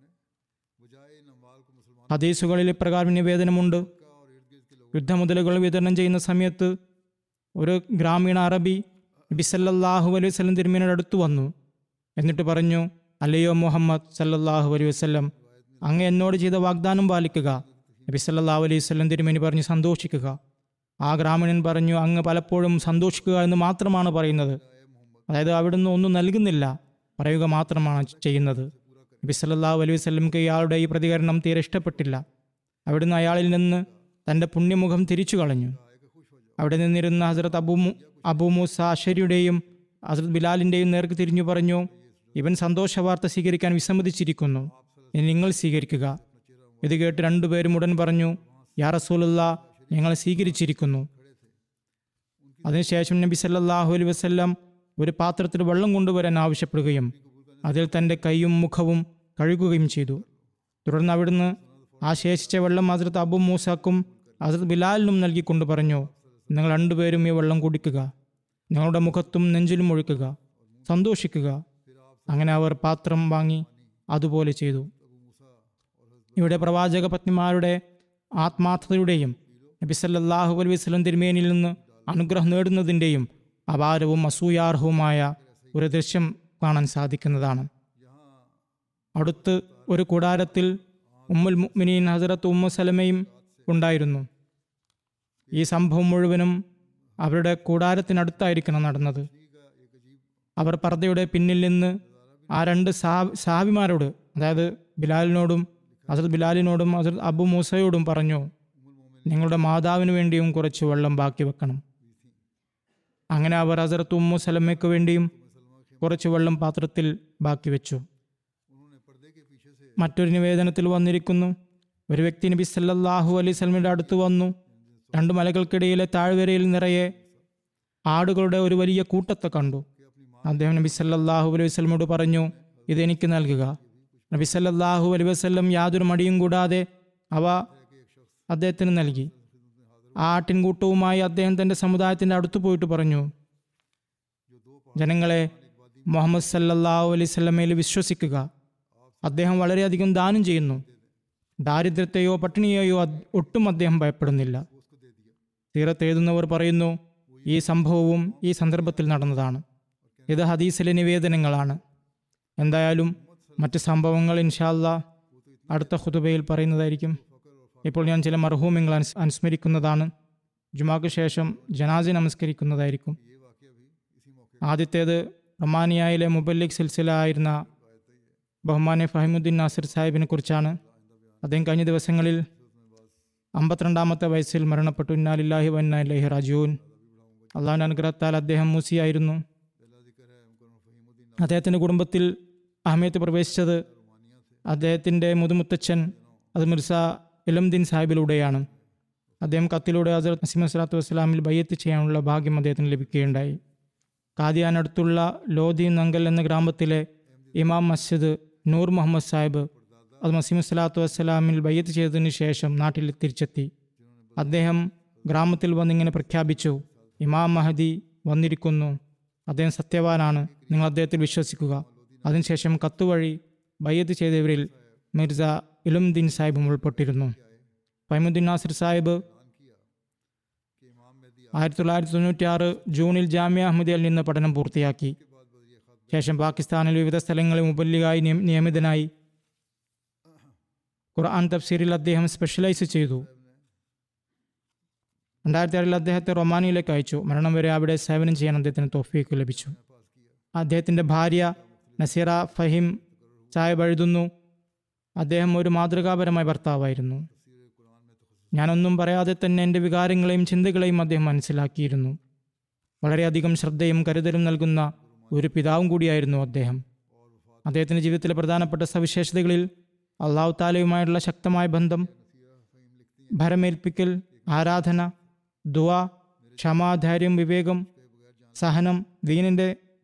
ഹദീസുകളിൽ ഇപ്രകാരം നിവേദനമുണ്ട് യുദ്ധമുതലുകൾ വിതരണം ചെയ്യുന്ന സമയത്ത് ഒരു ഗ്രാമീണ അറബി നബി സല്ലല്ലാഹു അലൈഹി വസല്ലം തിരുമേനോട് അടുത്തു വന്നു എന്നിട്ട് പറഞ്ഞു അല്ലയോ മുഹമ്മദ് സല്ലല്ലാഹു അലൈഹി വസല്ലം അങ്ങ് എന്നോട് ചെയ്ത വാഗ്ദാനം പാലിക്കുക നബി സല്ലല്ലാഹു അലൈഹി വസല്ലം തിരുമേനി പറഞ്ഞു സന്തോഷിക്കുക ആ ഗ്രാമീണൻ പറഞ്ഞു അങ്ങ് പലപ്പോഴും സന്തോഷിക്കുക എന്ന് മാത്രമാണ് പറയുന്നത് അതായത് അവിടുന്ന് ഒന്നും നൽകുന്നില്ല പറയുക മാത്രമാണ് ചെയ്യുന്നത് നബി സല്ലല്ലാഹു അലൈഹി വസല്ലംക്ക് ഇയാളുടെ ഈ പ്രതികരണം തീരെ ഇഷ്ടപ്പെട്ടില്ല അവിടുന്ന് അയാളിൽ നിന്ന് തൻ്റെ പുണ്യമുഖം തിരിച്ചു കളഞ്ഞു അവിടെ നിന്നിരുന്ന ഹസ്രത്ത് അബു മു- അബു മൂസ അഷരിയുടെയും ഹസ്രത്ത് ബിലാലിൻ്റെയും നേർക്ക് തിരിഞ്ഞു പറഞ്ഞു ഇവൻ സന്തോഷ വാർത്ത സ്വീകരിക്കാൻ വിസമ്മതിച്ചിരിക്കുന്നു ഇനി നിങ്ങൾ സ്വീകരിക്കുക ഇത് കേട്ട് രണ്ടുപേരും ഉടൻ പറഞ്ഞു യാ റസൂലുള്ള ഞങ്ങൾ സ്വീകരിച്ചിരിക്കുന്നു അതിനുശേഷം നബി സല്ലല്ലാഹു അലൈഹി വസല്ലം ഒരു പാത്രത്തിൽ വെള്ളം കൊണ്ടുവരാൻ ആവശ്യപ്പെടുകയും അതിൽ തൻ്റെ കൈയും മുഖവും കഴുകുകയും ചെയ്തു തുടർന്ന് അവിടുന്ന് ആ ശേഷിച്ച വെള്ളം ഹസ്രത്ത് അബു മൂസാക്കും ഹസ്രത്ത് ബിലാലിനും നൽകിക്കൊണ്ട് പറഞ്ഞു നിങ്ങൾ രണ്ടുപേരും ഈ വെള്ളം കുടിക്കുക നിങ്ങളുടെ മുഖത്തും നെഞ്ചിലും ഒഴുക്കുക സന്തോഷിക്കുക അങ്ങനെ അവർ പാത്രം വാങ്ങി അതുപോലെ ചെയ്തു ഇവിടെ പ്രവാചക പത്നിമാരുടെ ആത്മാർത്ഥതയുടെയും നബി സല്ലല്ലാഹു അലൈഹി വസല്ലം തിരുമേനിയിൽ നിന്ന് അനുഗ്രഹം നേടുന്നതിൻ്റെയും അപാരവും അസൂയാർഹവുമായ ഒരു ദൃശ്യം കാണാൻ സാധിക്കുന്നതാണ് അടുത്ത് ഒരു കൂടാരത്തിൽ ഉമ്മുൽ മുഅ്മിനീൻ ഹസരത്ത് ഉമ്മു സലമയും ഉണ്ടായിരുന്നു ഈ സംഭവം മുഴുവനും അവരുടെ കൂടാരത്തിനടുത്തായിരിക്കണം നടന്നത് അവർ പർദ്ദയുടെ പിന്നിൽ നിന്ന് ആ രണ്ട് സാ സാബിമാരോട് അതായത് ബിലാലിനോടും ഹസരത് ബിലാലിനോടും ഹസരത് അബു മൂസയോടും പറഞ്ഞു നിങ്ങളുടെ മാതാവിന് വേണ്ടിയും കുറച്ച് വെള്ളം ബാക്കി വെക്കണം അങ്ങനെ അവർ ഹസരത്ത് ഉമ്മു സലമയ്ക്ക് വേണ്ടിയും കുറച്ച് വെള്ളം പാത്രത്തിൽ ബാക്കി വെച്ചു മറ്റൊരു നിവേദനത്തിൽ വന്നിരിക്കുന്നു ഒരു വ്യക്തി നബി സല്ലല്ലാഹു അലൈഹി സ്വലമിയുടെ അടുത്ത് വന്നു രണ്ട് മലകൾക്കിടയിലെ താഴ്വരയിൽ നിറയെ ആടുകളുടെ ഒരു വലിയ കൂട്ടത്തെ കണ്ടു അദ്ദേഹം നബി സല്ലല്ലാഹു അലൈഹി വസല്ലമയോട് പറഞ്ഞു ഇത് എനിക്ക് നൽകുക നബി സല്ലല്ലാഹു അലൈഹി വസല്ലം യാതൊരു മടിയും കൂടാതെ അവ അദ്ദേഹത്തിന് നൽകി ആ ആട്ടിൻകൂട്ടവുമായി അദ്ദേഹം തൻ്റെ സമുദായത്തിൻ്റെ അടുത്ത് പോയിട്ട് പറഞ്ഞു ജനങ്ങളെ മുഹമ്മദ് സല്ലല്ലാഹു അലൈഹി സ്വലമയിൽ വിശ്വസിക്കുക അദ്ദേഹം വളരെയധികം ദാനം ചെയ്യുന്നു ദാരിദ്ര്യത്തെയോ പട്ടിണിയെയോ അത്- ഒട്ടും അദ്ദേഹം ഭയപ്പെടുന്നില്ല സീറത്ത് എഴുതുന്നവർ പറയുന്നു ഈ സംഭവവും ഈ സന്ദർഭത്തിൽ നടന്നതാണ് ഇത് ഹദീസിലെ നിവേദനങ്ങളാണ് എന്തായാലും മറ്റ് സംഭവങ്ങൾ ഇൻഷാല്ല അടുത്ത ഖുതുബയിൽ പറയുന്നതായിരിക്കും ഇപ്പോൾ ഞാൻ ചില മർഹൂമിങ്ങൾ അനുസ് അനുസ്മരിക്കുന്നതാണ് ജുമാക്ക് ശേഷം ജനാസി നമസ്കരിക്കുന്നതായിരിക്കും ആദ്യത്തേത് റൊമാനിയയിലെ മുബല്ലിക് സിൽസില ആയിരുന്ന ബഹുമാനെ ഫഹിമുദ്ദീൻ നാസിർ സാഹിബിനെ കുറിച്ചാണ് അദ്ദേഹം കഴിഞ്ഞ ദിവസങ്ങളിൽ അമ്പത്തിരണ്ടാമത്തെ വയസ്സിൽ മരണപ്പെട്ടു ഇന്നാലില്ലാഹി വന്നാലില്ലാഹി റാജൂൻ അള്ളാഹുവിൻ്റെ അനുഗ്രഹത്താൽ അദ്ദേഹം മൂസിയായിരുന്നു അദ്ദേഹത്തിൻ്റെ കുടുംബത്തിൽ അഹമ്മദ് പ്രവേശിച്ചത് അദ്ദേഹത്തിൻ്റെ മുതുമുത്തച്ഛൻ അത് മിർസ ഇലംദീൻ സാഹിബിലൂടെയാണ് അദ്ദേഹം കത്തിലൂടെ ഹസരത് നസീം സ്വലാത്തു വസ്സലാമിൽ ബയ്യത്ത് ചെയ്യാനുള്ള ഭാഗ്യം അദ്ദേഹത്തിന് ലഭിക്കുകയുണ്ടായി കാദിയാനടുത്തുള്ള ലോധി നങ്കൽ എന്ന ഗ്രാമത്തിലെ ഇമാം മസ്ജിദ് നൂർ മുഹമ്മദ് സാഹിബ് അത് മസീം സ്വലാത്തു വസ്സലാമിൽ ബയ്യത്ത് ചെയ്തതിനു ശേഷം നാട്ടിൽ തിരിച്ചെത്തി അദ്ദേഹം ഗ്രാമത്തിൽ വന്നിങ്ങനെ പ്രഖ്യാപിച്ചു ഇമാം മഹദി വന്നിരിക്കുന്നു അദ്ദേഹം സത്യവാനാണ് നിങ്ങൾ അദ്ദേഹത്തിൽ വിശ്വസിക്കുക അതിനുശേഷം കത്തുവഴി ബയ്യത്ത് ചെയ്തവരിൽ മിർസ ഇലുംദീൻ സാഹിബും ഉൾപ്പെട്ടിരുന്നു ഫൈമുദ്ദീൻ നാസിർ സാഹിബ് ആയിരത്തി തൊള്ളായിരത്തി തൊണ്ണൂറ്റി ആറ് ജൂണിൽ ജാമ്യ അഹമ്മദിയയിൽ നിന്ന് പഠനം പൂർത്തിയാക്കി ശേഷം പാകിസ്ഥാനിൽ വിവിധ സ്ഥലങ്ങളിൽ മുബല്ലിഗായി നിയ- നിയമിതനായി ഖുർആൻ തഫ്സീറിൽ അദ്ദേഹം സ്പെഷ്യലൈസ് ചെയ്തു രണ്ടായിരത്തി ആറിൽ അദ്ദേഹത്തെ റൊമാനിയയിലേക്ക് അയച്ചു മരണം വരെ അവിടെ സേവനം ചെയ്യാൻ അദ്ദേഹത്തിന് തോഫീക്ക് ലഭിച്ചു അദ്ദേഹത്തിൻ്റെ ഭാര്യ നസീറ ഫഹിം സാഹിബ് എഴുതുന്നു അദ്ദേഹം ഒരു മാതൃകാപരമായ ഭർത്താവായിരുന്നു ഞാനൊന്നും പറയാതെ തന്നെ എൻ്റെ വികാരങ്ങളെയും ചിന്തകളെയും അദ്ദേഹം മനസ്സിലാക്കിയിരുന്നു വളരെയധികം ശ്രദ്ധയും കരുതലും നൽകുന്ന ഒരു പിതാവും കൂടിയായിരുന്നു അദ്ദേഹം അദ്ദേഹത്തിൻ്റെ ജീവിതത്തിലെ പ്രധാനപ്പെട്ട സവിശേഷതകളിൽ അള്ളാഹു താലയുമായുള്ള ശക്തമായ ബന്ധം ഭരമേൽപ്പിക്കൽ ആരാധന ദുവ ക്ഷമ ധൈര്യം വിവേകം സഹനം ദീനിൻ്റെ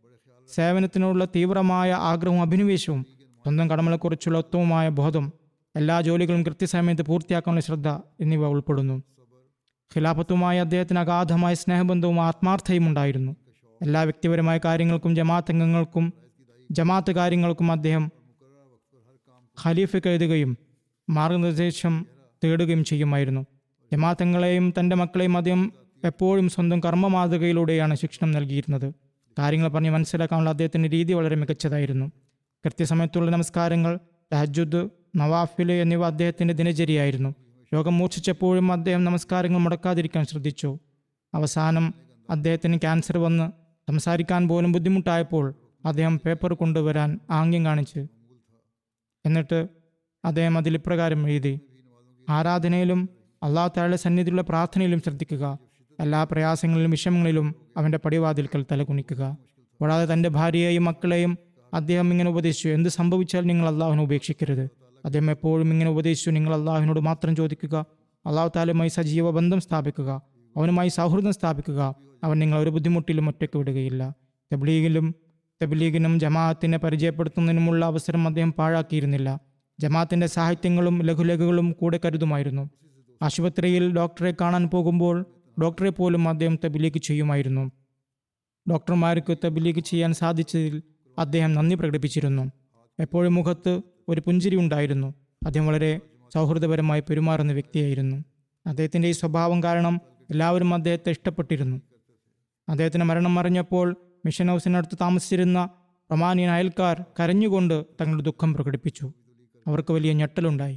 സേവനത്തിനുള്ള തീവ്രമായ ആഗ്രഹവും അഭിനിവേശവും സ്വന്തം കടമകളെക്കുറിച്ചുള്ള ഉത്തമമായ ബോധം എല്ലാ ജോലികളും കൃത്യസമയത്ത് പൂർത്തിയാക്കാനുള്ള ശ്രദ്ധ എന്നിവ ഉൾപ്പെടുന്നു ഖിലാഫത്തുമായി അദ്ദേഹത്തിന് അഗാധമായ സ്നേഹബന്ധവും ആത്മാർത്ഥയും ഉണ്ടായിരുന്നു എല്ലാ വ്യക്തിപരമായ കാര്യങ്ങൾക്കും ജമാഅത്ത് അംഗങ്ങൾക്കും ജമാഅത്ത് കാര്യങ്ങൾക്കും അദ്ദേഹം ഖലീഫയ്ക്ക് എഴുതുകയും മാർഗനിർദ്ദേശം തേടുകയും ചെയ്യുമായിരുന്നു ജമാഅത്തങ്ങളെയും തൻ്റെ മക്കളെയും അദ്ദേഹം എപ്പോഴും സ്വന്തം കർമ്മ മാതൃകയിലൂടെയാണ് ശിക്ഷണം നൽകിയിരുന്നത് കാര്യങ്ങൾ പറഞ്ഞ് മനസ്സിലാക്കാനുള്ള അദ്ദേഹത്തിൻ്റെ രീതി വളരെ മികച്ചതായിരുന്നു കൃത്യസമയത്തുള്ള നമസ്കാരങ്ങൾ തഹജുദ് നവാഫില് എന്നിവ അദ്ദേഹത്തിൻ്റെ ദിനചര്യയായിരുന്നു രോഗം മൂർച്ഛിച്ചപ്പോഴും അദ്ദേഹം നമസ്കാരങ്ങൾ മുടക്കാതിരിക്കാൻ ശ്രദ്ധിച്ചു അവസാനം അദ്ദേഹത്തിന് ക്യാൻസർ വന്ന് സംസാരിക്കാൻ പോലും ബുദ്ധിമുട്ടായപ്പോൾ അദ്ദേഹം പേപ്പർ കൊണ്ടുവരാൻ ആംഗ്യം കാണിച്ച് എന്നിട്ട് അദ്ദേഹം അതിൽ ഇപ്രകാരം എഴുതി ആരാധനയിലും അള്ളാഹു താഴെ സന്നിധിയിലുള്ള പ്രാർത്ഥനയിലും ശ്രദ്ധിക്കുക എല്ലാ പ്രയാസങ്ങളിലും വിഷമങ്ങളിലും അവൻ്റെ പടിവാതിൽക്കൽ തലകുനിക്കുക കൂടാതെ തൻ്റെ ഭാര്യയെയും മക്കളെയും അദ്ദേഹം ഇങ്ങനെ ഉപദേശിച്ചു എന്ത് സംഭവിച്ചാൽ നിങ്ങൾ അള്ളാഹുവിനെ ഉപേക്ഷിക്കരുത് അദ്ദേഹം എപ്പോഴും ഇങ്ങനെ ഉപദേശിച്ചു നിങ്ങൾ അള്ളാഹുവിനോട് മാത്രം ചോദിക്കുക അള്ളാഹു താലുമായി സജീവ ബന്ധം സ്ഥാപിക്കുക അവനുമായി സൗഹൃദം സ്ഥാപിക്കുക അവൻ നിങ്ങൾ ഒരു ബുദ്ധിമുട്ടിലും ഒറ്റയ്ക്ക് വിടുകയില്ല തബ്ലീഗിലും തബ്ലീഗിനും ജമാഅത്തിനെ പരിചയപ്പെടുത്തുന്നതിനുമുള്ള അവസരം അദ്ദേഹം പാഴാക്കിയിരുന്നില്ല ജമാഅത്തിന്റെ സാഹിത്യങ്ങളും ലഘുലഘുകളും കൂടെ കരുതുമായിരുന്നു ആശുപത്രിയിൽ ഡോക്ടറെ കാണാൻ പോകുമ്പോൾ ഡോക്ടറെ പോലും അദ്ദേഹം തബ്ലീഗ് ചെയ്യുമായിരുന്നു ഡോക്ടർമാർക്ക് തബ്ലീഗ് ചെയ്യാൻ സാധിച്ചതിൽ അദ്ദേഹം നന്ദി പ്രകടിപ്പിച്ചിരുന്നു എപ്പോഴും മുഖത്ത് ഒരു പുഞ്ചിരി ഉണ്ടായിരുന്നു അദ്ദേഹം വളരെ സൗഹൃദപരമായി പെരുമാറുന്ന വ്യക്തിയായിരുന്നു അദ്ദേഹത്തിൻ്റെ ഈ സ്വഭാവം കാരണം എല്ലാവരും അദ്ദേഹത്തെ ഇഷ്ടപ്പെട്ടിരുന്നു അദ്ദേഹത്തിന് മരണം അറിഞ്ഞപ്പോൾ മിഷൻ ഹൗസിനടുത്ത് താമസിച്ചിരുന്ന റൊമാനിയൻ അയൽക്കാർ കരഞ്ഞുകൊണ്ട് തങ്ങളുടെ ദുഃഖം പ്രകടിപ്പിച്ചു അവർക്ക് വലിയ ഞെട്ടലുണ്ടായി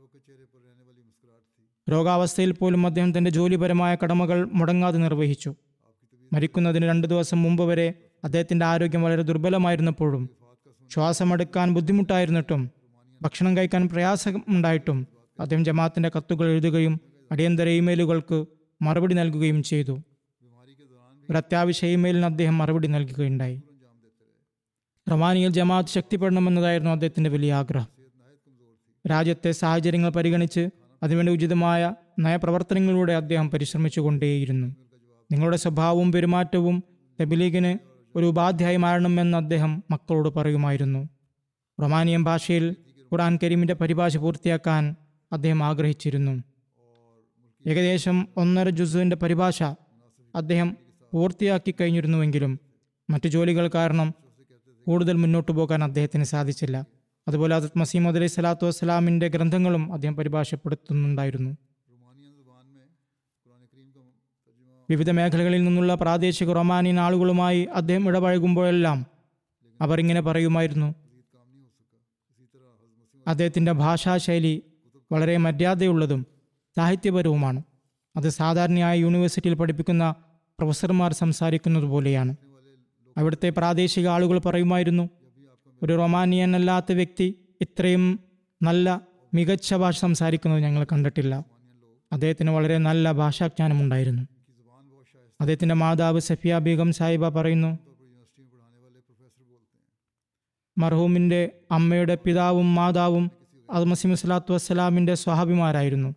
രോഗാവസ്ഥയിൽ പോലും അദ്ദേഹം തന്റെ ജോലിപരമായ കടമകൾ മുടങ്ങാതെ നിർവഹിച്ചു മരിക്കുന്നതിന് രണ്ട് ദിവസം മുമ്പ് വരെ അദ്ദേഹത്തിന്റെ ആരോഗ്യം വളരെ ദുർബലമായിരുന്നപ്പോഴും ശ്വാസമെടുക്കാൻ ബുദ്ധിമുട്ടായിരുന്നിട്ടും ഭക്ഷണം കഴിക്കാൻ പ്രയാസമുണ്ടായിട്ടും അദ്ദേഹം ജമാഅത്തിന്റെ കത്തുകൾ എഴുതുകയും അടിയന്തര ഇമെയിലുകൾക്ക് മറുപടി നൽകുകയും ചെയ്തു ഒരു അത്യാവശ്യ ഇമെയിലിന് അദ്ദേഹം മറുപടി നൽകുകയുണ്ടായി റവാനിയിൽ ജമാഅത്ത് ശക്തിപ്പെടണമെന്നതായിരുന്നു അദ്ദേഹത്തിന്റെ വലിയ ആഗ്രഹം രാജ്യത്തെ സാഹചര്യങ്ങൾ പരിഗണിച്ച് അതിനുവേണ്ടി ഉചിതമായ നയപ്രവർത്തനങ്ങളിലൂടെ അദ്ദേഹം പരിശ്രമിച്ചുകൊണ്ടേയിരുന്നു നിങ്ങളുടെ സ്വഭാവവും പെരുമാറ്റവും തബിലീഗിന് ഒരു ഉപാധ്യായം മാറണമെന്ന് അദ്ദേഹം മക്കളോട് പറയുമായിരുന്നു റൊമാനിയൻ ഭാഷയിൽ ഖുർആൻ കരീമിന്റെ പരിഭാഷ പൂർത്തിയാക്കാൻ അദ്ദേഹം ആഗ്രഹിച്ചിരുന്നു ഏകദേശം ഒന്നര ജുസുവിന്റെ പരിഭാഷ അദ്ദേഹം പൂർത്തിയാക്കി കഴിഞ്ഞിരുന്നുവെങ്കിലും മറ്റു ജോലികൾ കാരണം കൂടുതൽ മുന്നോട്ട് പോകാൻ അദ്ദേഹത്തിന് സാധിച്ചില്ല അതുപോലെ അസത് മസീമദ് അലൈഹി സ്വലാത്തു വസ്സലാമിൻ്റെ ഗ്രന്ഥങ്ങളും അദ്ദേഹം പരിഭാഷപ്പെടുത്തുന്നുണ്ടായിരുന്നു വിവിധ മേഖലകളിൽ നിന്നുള്ള പ്രാദേശിക റൊമാനിയൻ ആളുകളുമായി അദ്ദേഹം ഇടപഴകുമ്പോഴെല്ലാം അവർ ഇങ്ങനെ പറയുമായിരുന്നു അദ്ദേഹത്തിൻ്റെ ഭാഷാശൈലി വളരെ മര്യാദയുള്ളതും സാഹിത്യപരവുമാണ് അത് സാധാരണയായി യൂണിവേഴ്സിറ്റിയിൽ പഠിപ്പിക്കുന്ന പ്രൊഫസർമാർ സംസാരിക്കുന്നത് പോലെയാണ് അവിടുത്തെ പ്രാദേശിക ആളുകൾ പറയുമായിരുന്നു ഒരു റൊമാനിയൻ അല്ലാത്ത വ്യക്തി ഇത്രയും നല്ല മികച്ച ഭാഷ സംസാരിക്കുന്നത് ഞങ്ങൾ കണ്ടിട്ടില്ല അദ്ദേഹത്തിന് വളരെ നല്ല ഭാഷാജ്ഞാനമുണ്ടായിരുന്നു അദ്ദേഹത്തിൻ്റെ മാതാവ് സഫിയ ബീഗം സാഹിബ പറയുന്നു മർഹൂമിൻ്റെ അമ്മയുടെ പിതാവും മാതാവും അത് മസീം സ്വലാത്തു വസ്സലാമിൻ്റെ സ്വഹാബിമാരായിരുന്നു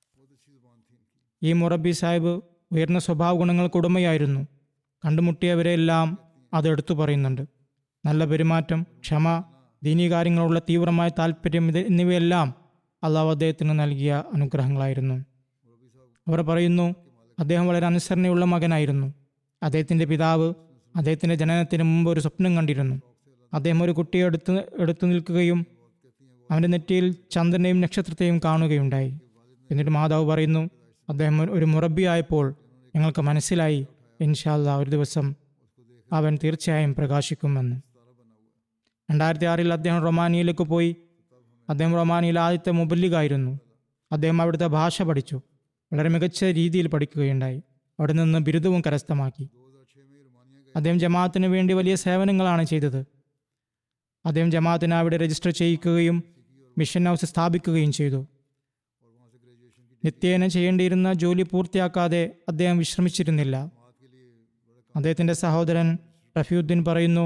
ഈ മുറബി സാഹിബ് ഉയർന്ന സ്വഭാവ ഗുണങ്ങൾക്ക് ഉടമയായിരുന്നു കണ്ടുമുട്ടിയവരെല്ലാം അത് എടുത്തു പറയുന്നുണ്ട് നല്ല പെരുമാറ്റം ക്ഷമ ദീനീ കാര്യങ്ങളുള്ള തീവ്രമായ താല്പര്യം ഇത് എന്നിവയെല്ലാം അള്ളാഹു അദ്ദേഹത്തിന് നൽകിയ അനുഗ്രഹങ്ങളായിരുന്നു അവർ പറയുന്നു അദ്ദേഹം വളരെ അനുസരണയുള്ള മകനായിരുന്നു അദ്ദേഹത്തിൻ്റെ പിതാവ് അദ്ദേഹത്തിൻ്റെ ജനനത്തിന് മുമ്പ് ഒരു സ്വപ്നം കണ്ടിരുന്നു അദ്ദേഹം ഒരു കുട്ടിയെ എടുത്ത് എടുത്തു നിൽക്കുകയും അവൻ്റെ നെറ്റിയിൽ ചന്ദ്രനെയും നക്ഷത്രത്തെയും കാണുകയുണ്ടായി എന്നിട്ട് മാതാവ് പറയുന്നു അദ്ദേഹം ഒരു മുറബിയായപ്പോൾ ഞങ്ങൾക്ക് മനസ്സിലായി ഇൻഷാല്ല ഒരു ദിവസം അവൻ തീർച്ചയായും പ്രകാശിക്കുമെന്ന് രണ്ടായിരത്തി ആറിൽ അദ്ദേഹം റൊമാനിയയിലേക്ക് പോയി അദ്ദേഹം റൊമാനിയയിൽ ആദ്യത്തെ മുബല്ലിഗായിരുന്നു അദ്ദേഹം അവിടുത്തെ ഭാഷ പഠിച്ചു വളരെ മികച്ച രീതിയിൽ പഠിക്കുകയുണ്ടായി അവിടെ നിന്ന് ബിരുദവും കരസ്ഥമാക്കി അദ്ദേഹം ജമാഅത്തിന് വേണ്ടി വലിയ സേവനങ്ങളാണ് ചെയ്തത് അദ്ദേഹം ജമാഅത്തിനെ അവിടെ രജിസ്റ്റർ ചെയ്യിക്കുകയും മിഷൻ ഹൗസ് സ്ഥാപിക്കുകയും ചെയ്തു നിത്യേന ചെയ്യേണ്ടിയിരുന്ന ജോലി പൂർത്തിയാക്കാതെ അദ്ദേഹം വിശ്രമിച്ചിരുന്നില്ല അദ്ദേഹത്തിൻ്റെ സഹോദരൻ റഫീഉദ്ദീൻ പറയുന്നു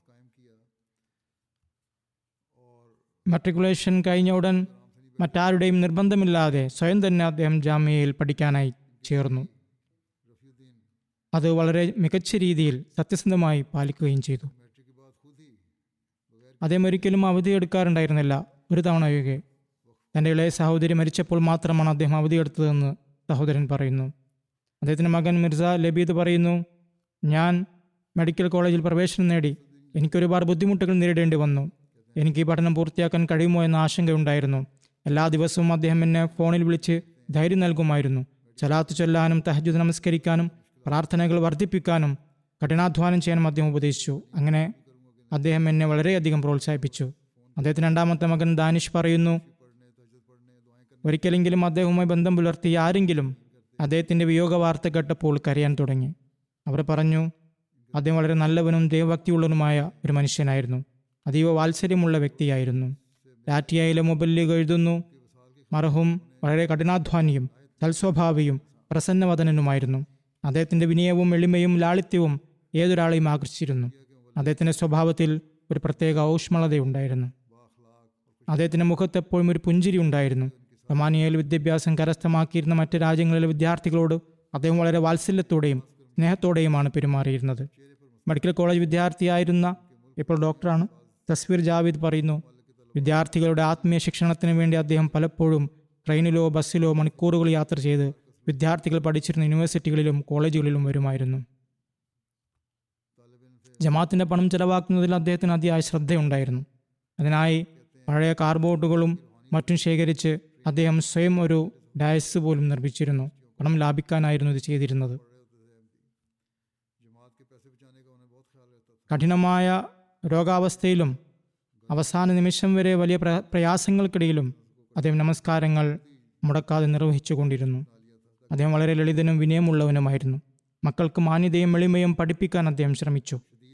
മെട്രിക്കുലേഷൻ കഴിഞ്ഞ ഉടൻ മറ്റാരുടെയും നിർബന്ധമില്ലാതെ സ്വയം തന്നെ അദ്ദേഹം ജാമ്യയിൽ പഠിക്കാനായി ചേർന്നു അത് വളരെ മികച്ച രീതിയിൽ സത്യസന്ധമായി പാലിക്കുകയും ചെയ്തു അദ്ദേഹം ഒരിക്കലും അവധിയെടുക്കാറുണ്ടായിരുന്നില്ല ഒരു തവണ ഒഴികെ തൻ്റെ ഇളയ സഹോദരി മരിച്ചപ്പോൾ മാത്രമാണ് അദ്ദേഹം അവധിയെടുത്തതെന്ന് സഹോദരൻ പറയുന്നു അദ്ദേഹത്തിൻ്റെ മകൻ മിർസ ലബീദ് പറയുന്നു ഞാൻ മെഡിക്കൽ കോളേജിൽ പ്രവേശനം നേടി എനിക്കൊരുപാട് ബുദ്ധിമുട്ടുകൾ നേരിടേണ്ടി വന്നു എനിക്ക് ഈ പഠനം പൂർത്തിയാക്കാൻ കഴിയുമോ എന്ന ആശങ്കയുണ്ടായിരുന്നു എല്ലാ ദിവസവും അദ്ദേഹം എന്നെ ഫോണിൽ വിളിച്ച് ധൈര്യം നൽകുമായിരുന്നു ചലാത്ത് ചൊല്ലാനും തഹജുദ് നമസ്കരിക്കാനും പ്രാർത്ഥനകൾ വർദ്ധിപ്പിക്കാനും കഠിനാധ്വാനം ചെയ്യാനും അദ്ദേഹം ഉപദേശിച്ചു അങ്ങനെ അദ്ദേഹം എന്നെ വളരെയധികം പ്രോത്സാഹിപ്പിച്ചു അദ്ദേഹത്തിന് രണ്ടാമത്തെ മകൻ ദാനിഷ് പറയുന്നു ഒരിക്കലെങ്കിലും അദ്ദേഹവുമായി ബന്ധം പുലർത്തിയ ആരെങ്കിലും അദ്ദേഹത്തിൻ്റെ വിയോഗ വാർത്ത കേട്ടപ്പോൾ കരയാൻ തുടങ്ങി അവർ പറഞ്ഞു അദ്ദേഹം വളരെ നല്ലവനും ദൈവഭക്തിയുള്ളവനുമായ ഒരു മനുഷ്യനായിരുന്നു അതീവ വാത്സര്യമുള്ള വ്യക്തിയായിരുന്നു ലാറ്റിയയിലെ മൊബൈലിൽ എഴുതുന്നു മർഹും വളരെ കഠിനാധ്വാനിയും തൽസ്വഭാവിയും പ്രസന്നവദനനുമായിരുന്നു അദ്ദേഹത്തിൻ്റെ വിനയവും എളിമയും ലാളിത്യവും ഏതൊരാളെയും ആകർഷിച്ചിരുന്നു അദ്ദേഹത്തിൻ്റെ സ്വഭാവത്തിൽ ഒരു പ്രത്യേക ഊഷ്മളതയുണ്ടായിരുന്നു അദ്ദേഹത്തിൻ്റെ മുഖത്ത് എപ്പോഴും ഒരു പുഞ്ചിരി ഉണ്ടായിരുന്നു റൊമാനിയയിൽ വിദ്യാഭ്യാസം കരസ്ഥമാക്കിയിരുന്ന മറ്റ് രാജ്യങ്ങളിലെ വിദ്യാർത്ഥികളോട് അദ്ദേഹം വളരെ വാത്സല്യത്തോടെയും സ്നേഹത്തോടെയുമാണ് പെരുമാറിയിരുന്നത് മെഡിക്കൽ കോളേജ് വിദ്യാർത്ഥിയായിരുന്ന ഇപ്പോൾ ഡോക്ടറാണ് തസ്വീർ ജാവേദ് പറയുന്നു വിദ്യാർത്ഥികളുടെ ആത്മീയ ശിക്ഷണത്തിന് വേണ്ടി അദ്ദേഹം പലപ്പോഴും ട്രെയിനിലോ ബസ്സിലോ മണിക്കൂറുകൾ യാത്ര ചെയ്ത് വിദ്യാർത്ഥികൾ പഠിച്ചിരുന്ന യൂണിവേഴ്സിറ്റികളിലും കോളേജുകളിലും വരുമായിരുന്നു ജമാഅത്തിന്റെ പണം ചെലവാക്കുന്നതിൽ അദ്ദേഹത്തിന് അതിയായ ശ്രദ്ധയുണ്ടായിരുന്നു അതിനായി പഴയ കാർബോർഡുകളും മറ്റും ശേഖരിച്ച് അദ്ദേഹം സ്വയം ഒരു ഡയസ് പോലും നിർമ്മിച്ചിരുന്നു പണം ലാഭിക്കാനായിരുന്നു ഇത് ചെയ്തിരുന്നത് കഠിനമായ രോഗാവസ്ഥയിലും അവസാന നിമിഷം വരെ വലിയ പ്ര- പ്രയാസങ്ങൾക്കിടയിലും അദ്ദേഹം നമസ്കാരങ്ങൾ മുടക്കാതെ നിർവഹിച്ചു കൊണ്ടിരുന്നു അദ്ദേഹം വളരെ ലളിതനും വിനയമുള്ളവനുമായിരുന്നു മക്കൾക്ക് മാന്യതയും എളിമയും പഠിപ്പിക്കാൻ അദ്ദേഹം ശ്രമിച്ചു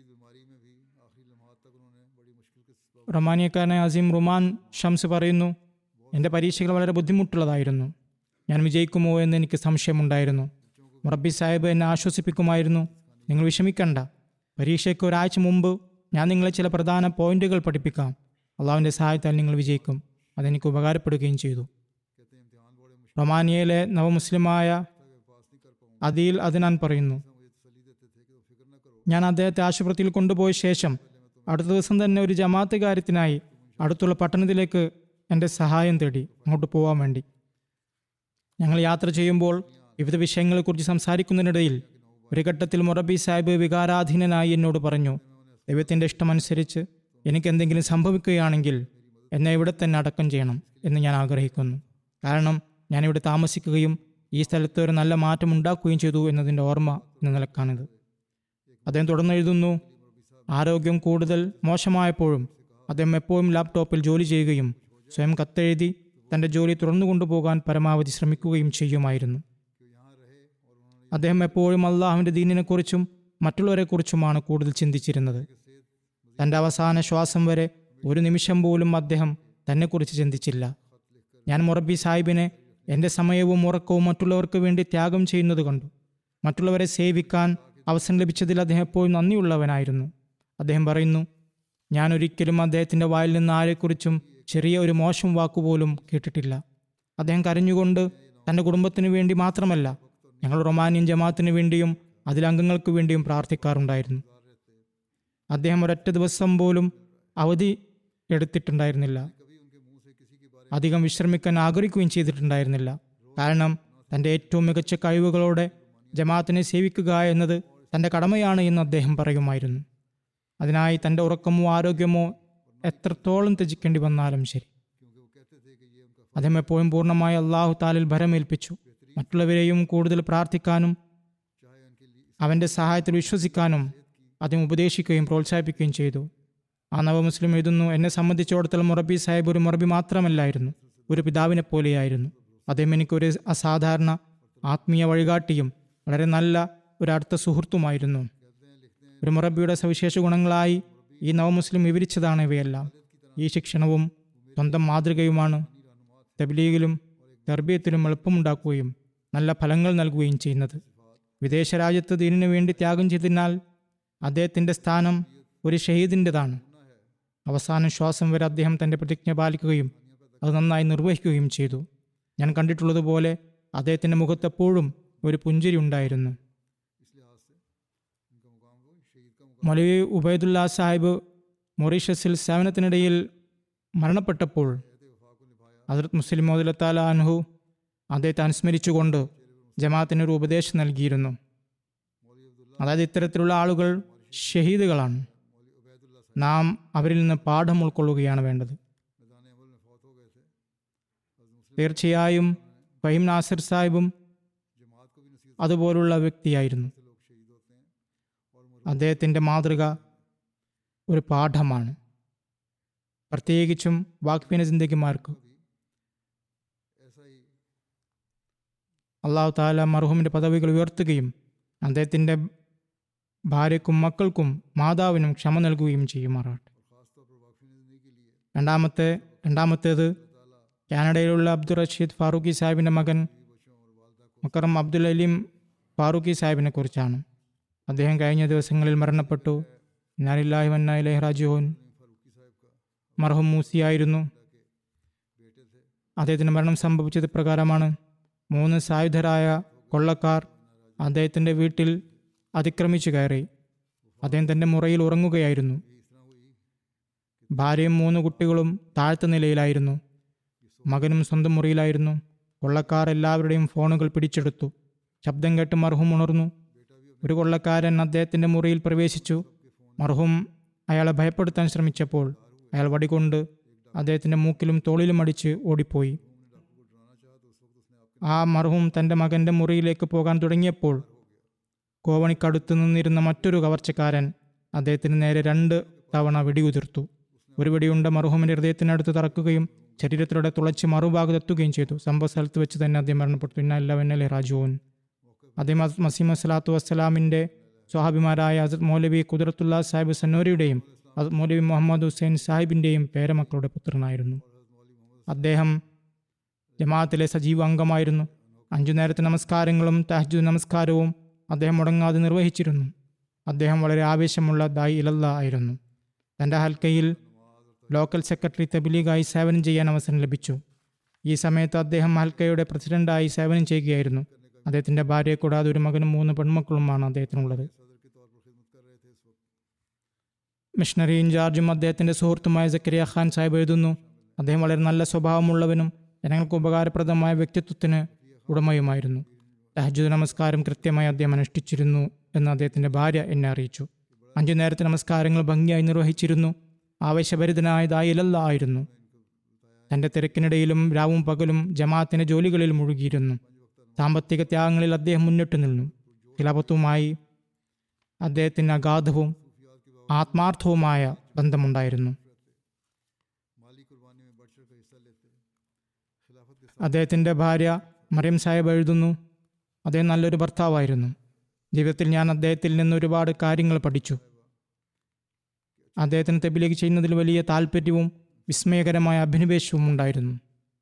റൊമാനിയക്കാരനായ അസീം റുമാൻ ഷംസ് പറയുന്നു എൻ്റെ പരീക്ഷകൾ വളരെ ബുദ്ധിമുട്ടുള്ളതായിരുന്നു ഞാൻ വിജയിക്കുമോ എന്ന് എനിക്ക് സംശയമുണ്ടായിരുന്നു മുറബി സാഹിബ് എന്നെ ആശ്വസിപ്പിക്കുമായിരുന്നു നിങ്ങൾ വിഷമിക്കണ്ട പരീക്ഷയ്ക്ക് ഒരാഴ്ച മുമ്പ് ഞാൻ നിങ്ങളെ ചില പ്രധാന പോയിന്റുകൾ പഠിപ്പിക്കാം അള്ളാഹുവിൻ്റെ സഹായത്താൽ നിങ്ങൾ വിജയിക്കും അതെനിക്ക് ഉപകാരപ്പെടുകയും ചെയ്തു റൊമാനിയയിലെ നവമുസ്ലിമായ അദീൽ അദ്നാൻ പറയുന്നു ഞാൻ അദ്ദേഹത്തെ ആശുപത്രിയിൽ കൊണ്ടുപോയ ശേഷം അടുത്ത ദിവസം തന്നെ ഒരു ജമാഅത്ത് കാര്യത്തിനായി അടുത്തുള്ള പട്ടണത്തിലേക്ക് എൻ്റെ സഹായം തേടി അങ്ങോട്ട് പോകാൻ വേണ്ടി ഞങ്ങൾ യാത്ര ചെയ്യുമ്പോൾ വിവിധ വിഷയങ്ങളെക്കുറിച്ച് സംസാരിക്കുന്നതിനിടയിൽ ഒരു ഘട്ടത്തിൽ മൊറബി സാഹിബ് വികാരാധീനനായി എന്നോട് പറഞ്ഞു ദൈവത്തിൻ്റെ ഇഷ്ടമനുസരിച്ച് എനിക്ക് എന്തെങ്കിലും സംഭവിക്കുകയാണെങ്കിൽ എന്നെ ഇവിടെ തന്നെ അടക്കം ചെയ്യണം എന്ന് ഞാൻ ആഗ്രഹിക്കുന്നു കാരണം ഞാനിവിടെ താമസിക്കുകയും ഈ സ്ഥലത്ത് ഒരു നല്ല മാറ്റം ഉണ്ടാക്കുകയും ചെയ്തു എന്നതിൻ്റെ ഓർമ്മ എന്ന നിലക്കാണിത് അദ്ദേഹം തുടർന്ന് എഴുതുന്നു ആരോഗ്യം കൂടുതൽ മോശമായപ്പോഴും അദ്ദേഹം എപ്പോഴും ലാപ്ടോപ്പിൽ ജോലി ചെയ്യുകയും സ്വയം കത്തെഴുതി തൻ്റെ ജോലി തുറന്നു കൊണ്ടുപോകാൻ പരമാവധി ശ്രമിക്കുകയും ചെയ്യുമായിരുന്നു അദ്ദേഹം എപ്പോഴും അള്ളാഹുവിൻ്റെ ദീനിനെക്കുറിച്ചും മറ്റുള്ളവരെക്കുറിച്ചുമാണ് കൂടുതൽ ചിന്തിച്ചിരുന്നത് തൻ്റെ അവസാന ശ്വാസം വരെ ഒരു നിമിഷം പോലും അദ്ദേഹം തന്നെക്കുറിച്ച് ചിന്തിച്ചില്ല ഞാൻ മൊറബി സാഹിബിനെ എൻ്റെ സമയവും ഉറക്കവും മറ്റുള്ളവർക്ക് വേണ്ടി ത്യാഗം ചെയ്യുന്നത് കണ്ടു മറ്റുള്ളവരെ സേവിക്കാൻ അവസരം ലഭിച്ചതിൽ അദ്ദേഹം എപ്പോഴും നന്ദിയുള്ളവനായിരുന്നു അദ്ദേഹം പറയുന്നു ഞാൻ ഒരിക്കലും അദ്ദേഹത്തിൻ്റെ വായിൽ നിന്ന് ആരെക്കുറിച്ചും ചെറിയ ഒരു മോശം വാക്കുപോലും കേട്ടിട്ടില്ല അദ്ദേഹം കരഞ്ഞുകൊണ്ട് തൻ്റെ കുടുംബത്തിന് വേണ്ടി മാത്രമല്ല ഞങ്ങൾ റൊമാനിയൻ ജമാഅത്തിന് വേണ്ടിയും അതിലംഗങ്ങൾക്ക് വേണ്ടിയും പ്രാർത്ഥിക്കാറുണ്ടായിരുന്നു അദ്ദേഹം ഒരൊറ്റ ദിവസം പോലും അവധി എടുത്തിട്ടുണ്ടായിരുന്നില്ല അധികം വിശ്രമിക്കാൻ ആഗ്രഹിക്കുകയും ചെയ്തിട്ടുണ്ടായിരുന്നില്ല കാരണം തൻ്റെ ഏറ്റവും മികച്ച കഴിവുകളോടെ ജമാഅത്തിനെ സേവിക്കുക എന്നത് തൻ്റെ കടമയാണ് എന്ന് അദ്ദേഹം പറയുമായിരുന്നു അതിനായി തൻ്റെ ഉറക്കമോ ആരോഗ്യമോ എത്രത്തോളം ത്യജിക്കേണ്ടി വന്നാലും ശരി അദ്ദേഹം എപ്പോഴും പൂർണ്ണമായി അള്ളാഹു താലിൽ ഭരമേൽപ്പിച്ചു മറ്റുള്ളവരെയും കൂടുതൽ പ്രാർത്ഥിക്കാനും അവൻ്റെ സഹായത്തിൽ വിശ്വസിക്കാനും അദ്ദേഹം ഉപദേശിക്കുകയും പ്രോത്സാഹിപ്പിക്കുകയും ചെയ്തു ആ നവമുസ്ലിം എഴുതുന്നു എന്നെ സംബന്ധിച്ചിടത്തോളം മുറബി സാഹിബ് ഒരു മുറബി മാത്രമല്ലായിരുന്നു ഒരു പിതാവിനെ പോലെയായിരുന്നു അദ്ദേഹം എനിക്കൊരു അസാധാരണ ആത്മീയ വഴികാട്ടിയും വളരെ നല്ല ഒരു അടുത്ത സുഹൃത്തുമായിരുന്നു ഒരു മുറബിയുടെ സവിശേഷ ഗുണങ്ങളായി ഈ നവമുസ്ലിം വിവരിച്ചതാണ് ഇവയെല്ലാം ഈ ശിക്ഷണവും സ്വന്തം മാതൃകയുമാണ് തബ്ലീഗിലും തർബീയത്തിലും എളുപ്പമുണ്ടാക്കുകയും നല്ല ഫലങ്ങൾ നൽകുകയും ചെയ്യുന്നത് വിദേശ രാജ്യത്ത് ദീനിനു വേണ്ടി ത്യാഗം ചെയ്തതിനാൽ അദ്ദേഹത്തിൻ്റെ സ്ഥാനം ഒരു ഷഹീദിൻ്റെതാണ് അവസാന ശ്വാസം വരെ അദ്ദേഹം തൻ്റെ പ്രതിജ്ഞ പാലിക്കുകയും അത് നന്നായി നിർവഹിക്കുകയും ചെയ്തു ഞാൻ കണ്ടിട്ടുള്ളതുപോലെ അദ്ദേഹത്തിൻ്റെ മുഖത്തെപ്പോഴും ഒരു പുഞ്ചിരി ഉണ്ടായിരുന്നു മൗലവി ഉബൈദുല്ല സാഹിബ് മൊറീഷ്യസിൽ സേവനത്തിനിടയിൽ മരണപ്പെട്ടപ്പോൾ ഹസ്രത് മുസ്ലിം മോദുലത്താല അൻഹു അദ്ദേഹത്തെ അനുസ്മരിച്ചുകൊണ്ട് ജമാഅത്തിന് ഒരു ഉപദേശം നൽകിയിരുന്നു അതായത് ഇത്തരത്തിലുള്ള ആളുകൾ ഷഹീദുകളാണ് നാം അവരിൽ നിന്ന് പാഠം ഉൾക്കൊള്ളുകയാണ് വേണ്ടത് തീർച്ചയായും ഫഹീം നാസിർ സാഹിബും അതുപോലുള്ള വ്യക്തിയായിരുന്നു അദ്ദേഹത്തിൻ്റെ മാതൃക ഒരു പാഠമാണ് പ്രത്യേകിച്ചും വാക്ഫീന ചിന്തയ്ക്കുമാർക്ക് അള്ളാഹു താല മർഹൂമിൻ്റെ പദവികൾ ഉയർത്തുകയും അദ്ദേഹത്തിൻ്റെ ഭാര്യയ്ക്കും മക്കൾക്കും മാതാവിനും ക്ഷമ നൽകുകയും ചെയ്യുമാറാട്ടെ രണ്ടാമത്തെ രണ്ടാമത്തേത് കാനഡയിലുള്ള അബ്ദുൾ റഷീദ് ഫാറൂഖി സാഹിബിൻ്റെ മകൻ മുക്കറം അബ്ദുൽ അലീം ഫാറൂഖി സാഹിബിനെ കുറിച്ചാണ് അദ്ദേഹം കഴിഞ്ഞ ദിവസങ്ങളിൽ മരണപ്പെട്ടു നാലില്ലാഹി വന്നായി റാജുഹോൻ മർഹൂം മൂസിയായിരുന്നു അദ്ദേഹത്തിന് മരണം സംഭവിച്ചത് പ്രകാരമാണ് മൂന്ന് സായുധരായ കൊള്ളക്കാർ അദ്ദേഹത്തിൻ്റെ വീട്ടിൽ അതിക്രമിച്ചു കയറി അദ്ദേഹം തൻ്റെ മുറയിൽ ഉറങ്ങുകയായിരുന്നു ഭാര്യയും മൂന്ന് കുട്ടികളും താഴ്ത്ത നിലയിലായിരുന്നു മകനും സ്വന്തം മുറിയിലായിരുന്നു കൊള്ളക്കാർ എല്ലാവരുടെയും ഫോണുകൾ പിടിച്ചെടുത്തു ശബ്ദം കേട്ട് മർഹൂം ഉണർന്നു ഒരു കൊള്ളക്കാരൻ അദ്ദേഹത്തിൻ്റെ മുറിയിൽ പ്രവേശിച്ചു മർഹൂം അയാളെ ഭയപ്പെടുത്താൻ ശ്രമിച്ചപ്പോൾ അയാൾ വടികൊണ്ട് അദ്ദേഹത്തിൻ്റെ മൂക്കിലും തോളിലും അടിച്ച് ഓടിപ്പോയി ആ മർഹൂം തൻ്റെ മകൻ്റെ മുറിയിലേക്ക് പോകാൻ തുടങ്ങിയപ്പോൾ കോവണിക്കടുത്ത് നിന്നിരുന്ന മറ്റൊരു കവർച്ചക്കാരൻ അദ്ദേഹത്തിന് നേരെ രണ്ട് തവണ വെടിയുതിർത്തു ഒരു വെടിയുണ്ട മർഹൂമിൻ്റെ ഹൃദയത്തിനടുത്ത് തറക്കുകയും ശരീരത്തിലൂടെ തുളച്ച് മറുഭാഗത്തെത്തുകയും ചെയ്തു സംഭവ സ്ഥലത്ത് വെച്ച് തന്നെ അദ്ദേഹം മരണപ്പെട്ടു ഇന്നല്ല വെന്നലെ റാജുവൻ അദ്ദേഹം മസീം വസ്സലാത്തു വസ്സലാമിൻ്റെ സ്വാഹാബിമാരായ ഹസരത് മൗലവി കുദറത്തുള്ള സാഹിബ് സന്നോരിയുടെയും ഹസരത് മൗലവി മുഹമ്മദ് ഹുസൈൻ സാഹിബിൻ്റെയും പേരമക്കളുടെ പുത്രനായിരുന്നു അദ്ദേഹം ജമാഅത്തിലെ സജീവ അംഗമായിരുന്നു അഞ്ചു നേരത്തെ നമസ്കാരങ്ങളും തഹജു നമസ്കാരവും അദ്ദേഹം മുടങ്ങാതെ നിർവഹിച്ചിരുന്നു അദ്ദേഹം വളരെ ആവേശമുള്ള ദായി ഇലല്ല ആയിരുന്നു തൻ്റെ ഹൽക്കയിൽ ലോക്കൽ സെക്രട്ടറി തബിലീഗായി സേവനം ചെയ്യാൻ അവസരം ലഭിച്ചു ഈ സമയത്ത് അദ്ദേഹം ഹൽക്കയുടെ പ്രസിഡന്റായി സേവനം ചെയ്യുകയായിരുന്നു അദ്ദേഹത്തിൻ്റെ ഭാര്യയെ കൂടാതെ ഒരു മകനും മൂന്ന് പെൺമക്കളുമാണ് അദ്ദേഹത്തിനുള്ളത് മിഷണറി ഇൻചാർജും അദ്ദേഹത്തിൻ്റെ സുഹൃത്തുമായ സക്കരിയ ഖാൻ സാഹിബ് എഴുതുന്നു അദ്ദേഹം വളരെ നല്ല സ്വഭാവമുള്ളവനും ജനങ്ങൾക്ക് ഉപകാരപ്രദമായ വ്യക്തിത്വത്തിന് ഉടമയുമായിരുന്നു തഹജുദ് നമസ്കാരം കൃത്യമായി അദ്ദേഹം അനുഷ്ഠിച്ചിരുന്നു എന്ന് അദ്ദേഹത്തിൻ്റെ ഭാര്യ എന്നെ അറിയിച്ചു അഞ്ചു നേരത്തെ നമസ്കാരങ്ങൾ ഭംഗിയായി നിർവഹിച്ചിരുന്നു ആവേശഭരിതനായ ദായിലല്ല ആയിരുന്നു തൻ്റെ തിരക്കിനിടയിലും രാവും പകലും ജമാഅത്തിൻ്റെ ജോലികളിൽ മുഴുകിയിരുന്നു സാമ്പത്തിക ത്യാഗങ്ങളിൽ അദ്ദേഹം മുന്നിട്ട് നിന്നു ഖിലാഫത്തുമായി അദ്ദേഹത്തിന് അഗാധവും ആത്മാർത്ഥവുമായ ബന്ധമുണ്ടായിരുന്നു അദ്ദേഹത്തിൻ്റെ ഭാര്യ മറിയം സാഹിബ് എഴുതുന്നു അദ്ദേഹം നല്ലൊരു ഭർത്താവായിരുന്നു ജീവിതത്തിൽ ഞാൻ അദ്ദേഹത്തിൽ നിന്ന് ഒരുപാട് കാര്യങ്ങൾ പഠിച്ചു അദ്ദേഹത്തിന് തെബിലേക്ക് ചെയ്യുന്നതിൽ വലിയ താല്പര്യവും വിസ്മയകരമായ അഭിനിവേശവും ഉണ്ടായിരുന്നു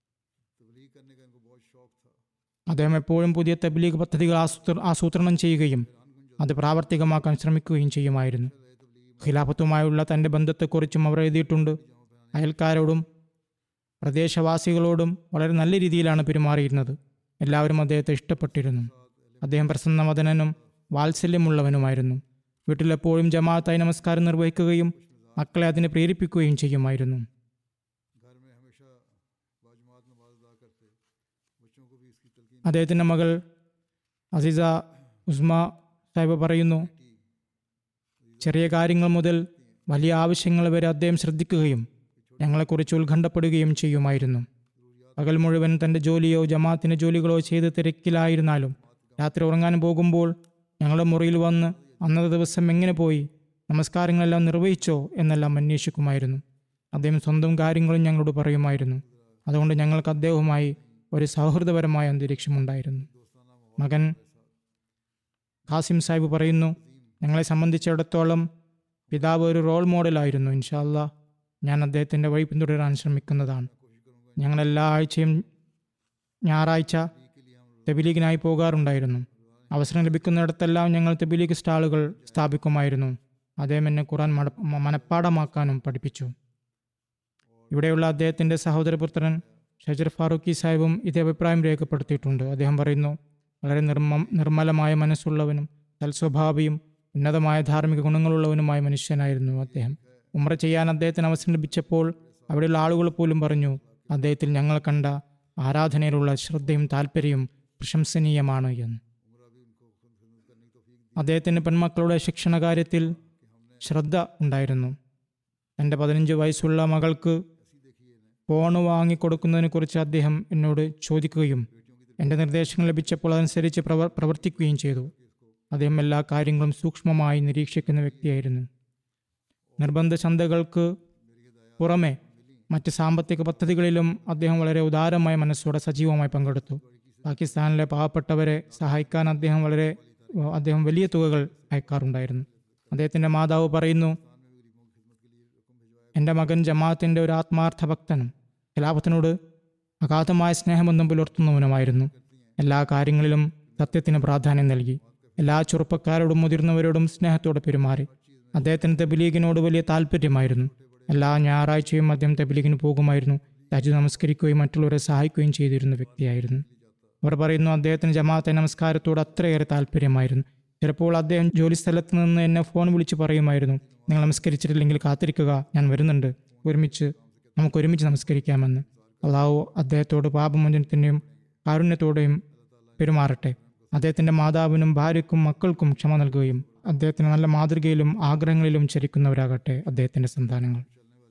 അദ്ദേഹം എപ്പോഴും പുതിയ തബ്ലീഗ് പദ്ധതികൾ ആസൂത്ര ആസൂത്രണം ചെയ്യുകയും അത് പ്രാവർത്തികമാക്കാൻ ശ്രമിക്കുകയും ചെയ്യുമായിരുന്നു ഖിലാഫത്തുമായുള്ള തൻ്റെ ബന്ധത്തെക്കുറിച്ചും അവർ എഴുതിയിട്ടുണ്ട് അയൽക്കാരോടും പ്രദേശവാസികളോടും വളരെ നല്ല രീതിയിലാണ് പെരുമാറിയിരുന്നത് എല്ലാവരും അദ്ദേഹത്തെ ഇഷ്ടപ്പെട്ടിരുന്നു അദ്ദേഹം പ്രസന്നവദനനും വാത്സല്യമുള്ളവനുമായിരുന്നു വീട്ടിലെപ്പോഴും ജമാഅത്തായി നമസ്കാരം നിർവഹിക്കുകയും മക്കളെ അതിനെ പ്രേരിപ്പിക്കുകയും ചെയ്യുമായിരുന്നു അദ്ദേഹത്തിൻ്റെ മകൾ അസീസ ഉസ്മ സാഹിബ് പറയുന്നു ചെറിയ കാര്യങ്ങൾ മുതൽ വലിയ ആവശ്യങ്ങൾ വരെ അദ്ദേഹം ശ്രദ്ധിക്കുകയും ഞങ്ങളെക്കുറിച്ച് ഉത്കണ്ഠപ്പെടുകയും ചെയ്യുമായിരുന്നു പകൽ മുഴുവൻ തൻ്റെ ജോലിയോ ജമാഅത്തിൻ്റെ ജോലികളോ ചെയ്ത് തിരക്കിലായിരുന്നാലും രാത്രി ഉറങ്ങാൻ പോകുമ്പോൾ ഞങ്ങളുടെ മുറിയിൽ വന്ന് അന്നത്തെ ദിവസം എങ്ങനെ പോയി നമസ്കാരങ്ങളെല്ലാം നിർവഹിച്ചോ എന്നെല്ലാം അന്വേഷിക്കുമായിരുന്നു അദ്ദേഹം സ്വന്തം കാര്യങ്ങളും ഞങ്ങളോട് പറയുമായിരുന്നു അതുകൊണ്ട് ഞങ്ങൾക്ക് അദ്ദേഹവുമായി ഒരു സൗഹൃദപരമായ അന്തരീക്ഷമുണ്ടായിരുന്നു മകൻ ഖാസിം സാഹിബ് പറയുന്നു ഞങ്ങളെ സംബന്ധിച്ചിടത്തോളം പിതാവ് ഒരു റോൾ മോഡലായിരുന്നു ഇൻഷാല്ല ഞാൻ അദ്ദേഹത്തിൻ്റെ വഴി പിന്തുടരാൻ ശ്രമിക്കുന്നതാണ് ഞങ്ങൾ എല്ലാ ആഴ്ചയും ഞായറാഴ്ച തെബിലീഗിനായി പോകാറുണ്ടായിരുന്നു അവസരം ലഭിക്കുന്നിടത്തെല്ലാം ഞങ്ങൾ തെബിലീഗ് സ്റ്റാളുകൾ സ്ഥാപിക്കുമായിരുന്നു അദ്ദേഹം എന്നെ ഖുറാൻ മട മനഃപ്പാടമാക്കാനും പഠിപ്പിച്ചു ഇവിടെയുള്ള അദ്ദേഹത്തിൻ്റെ സഹോദരപുത്രൻ ഷജർ ഫാറൂഖി സാഹിബും ഇതേ അഭിപ്രായം രേഖപ്പെടുത്തിയിട്ടുണ്ട് അദ്ദേഹം പറയുന്നു വളരെ നിർമ്മ നിർമ്മലമായ മനസ്സുള്ളവനും തൽസ്വഭാവിയും ഉന്നതമായ ധാർമ്മിക ഗുണങ്ങളുള്ളവനുമായ മനുഷ്യനായിരുന്നു അദ്ദേഹം ഉമ്ര ചെയ്യാൻ അദ്ദേഹത്തിന് അവസരം ലഭിച്ചപ്പോൾ അവിടെയുള്ള ആളുകൾ പോലും പറഞ്ഞു അദ്ദേഹത്തിൽ ഞങ്ങൾ കണ്ട ആരാധനയിലുള്ള ശ്രദ്ധയും താല്പര്യവും പ്രശംസനീയമാണ് എന്ന് അദ്ദേഹത്തിന് പെൺമക്കളുടെ ശിക്ഷണ കാര്യത്തിൽ ശ്രദ്ധ ഉണ്ടായിരുന്നു എൻ്റെ പതിനഞ്ച് വയസ്സുള്ള മകൾക്ക് ഫോൺ വാങ്ങിക്കൊടുക്കുന്നതിനെക്കുറിച്ച് അദ്ദേഹം എന്നോട് ചോദിക്കുകയും എൻ്റെ നിർദ്ദേശങ്ങൾ ലഭിച്ചപ്പോൾ അതനുസരിച്ച് പ്രവർ പ്രവർത്തിക്കുകയും ചെയ്തു അദ്ദേഹം എല്ലാ കാര്യങ്ങളും സൂക്ഷ്മമായി നിരീക്ഷിക്കുന്ന വ്യക്തിയായിരുന്നു നിർബന്ധ ചന്തകൾക്ക് പുറമെ മറ്റ് സാമ്പത്തിക പദ്ധതികളിലും അദ്ദേഹം വളരെ ഉദാരമായ മനസ്സോടെ സജീവമായി പങ്കെടുത്തു പാകിസ്ഥാനിലെ പാവപ്പെട്ടവരെ സഹായിക്കാൻ അദ്ദേഹം വളരെ അദ്ദേഹം വലിയ തുകകൾ അയക്കാറുണ്ടായിരുന്നു അദ്ദേഹത്തിൻ്റെ മാതാവ് പറയുന്നു എൻ്റെ മകൻ ജമാഅത്തിൻ്റെ ഒരു ആത്മാർത്ഥ ഭക്തനും ഖിലാഫത്തിനോട് അഗാധമായ സ്നേഹബന്ധം പുലർത്തുന്നവനുമായിരുന്നു എല്ലാ കാര്യങ്ങളിലും സത്യത്തിന് പ്രാധാന്യം നൽകി എല്ലാ ചെറുപ്പക്കാരോടും മുതിർന്നവരോടും സ്നേഹത്തോടെ പെരുമാറി അദ്ദേഹത്തിന് തെബിലീഗിനോട് വലിയ താല്പര്യമായിരുന്നു എല്ലാ ഞായറാഴ്ചയും അദ്ദേഹം തെബിലീഗിന് പോകുമായിരുന്നു തജു നമസ്കരിക്കുകയും മറ്റുള്ളവരെ സഹായിക്കുകയും ചെയ്തിരുന്ന വ്യക്തിയായിരുന്നു അവർ പറയുന്നു അദ്ദേഹത്തിന് ജമാഅത്തെ നമസ്കാരത്തോട് അത്രയേറെ താല്പര്യമായിരുന്നു ചിലപ്പോൾ അദ്ദേഹം ജോലിസ്ഥലത്ത് നിന്ന് എന്നെ ഫോൺ വിളിച്ച് പറയുമായിരുന്നു നിങ്ങൾ നമസ്കരിച്ചിട്ടില്ലെങ്കിൽ കാത്തിരിക്കുക ഞാൻ വരുന്നുണ്ട് ഒരുമിച്ച് നമുക്ക് ഒരുമിച്ച് നമസ്കരിക്കാമെന്ന് അള്ളാഹു അദ്ദേഹത്തോട് പാപമോചനത്തിൻ്റെയും കാരുണ്യത്തോടെയും പെരുമാറട്ടെ അദ്ദേഹത്തിൻ്റെ മാതാവിനും ഭാര്യയ്ക്കും മക്കൾക്കും ക്ഷമ നൽകുകയും അദ്ദേഹത്തിന് നല്ല മാതൃകയിലും ആഗ്രഹങ്ങളിലും ചരിക്കുന്നവരാകട്ടെ അദ്ദേഹത്തിൻ്റെ സന്താനങ്ങൾ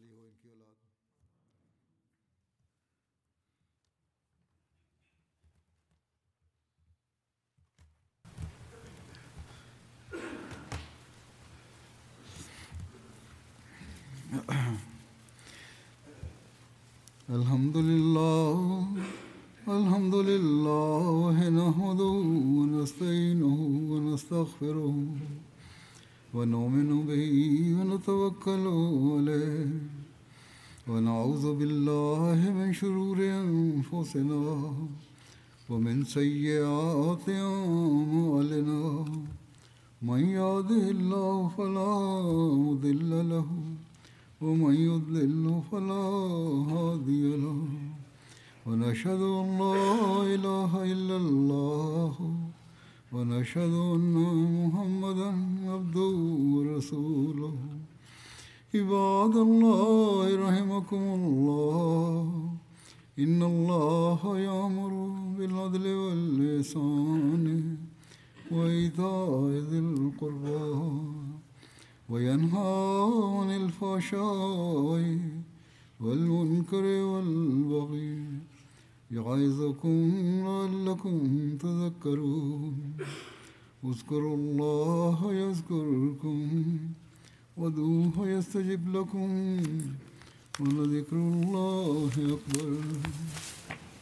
الحمد لله الحمد لله نحمده ونستعينه ونستغفره ونؤمن به ونتوكل عليه ونعوذ بالله من شرور أنفسنا ومن سيئات أعمالنا من يهده الله فلا مضل له ومن يضلل فلا هادي له ونشهد أن لا إله إلا الله ونشهد أن محمدا عبده ورسوله عباد الله رحمكم الله إن الله يأمر بالعدل والإحسان وإيتاء ذي القربى وينهى عن الفحشاء والمنكر والبغي يعظكم لعلكم تذكرون اذكروا الله يذكركم ودوه يستجب لكم ولذكر الله أكبر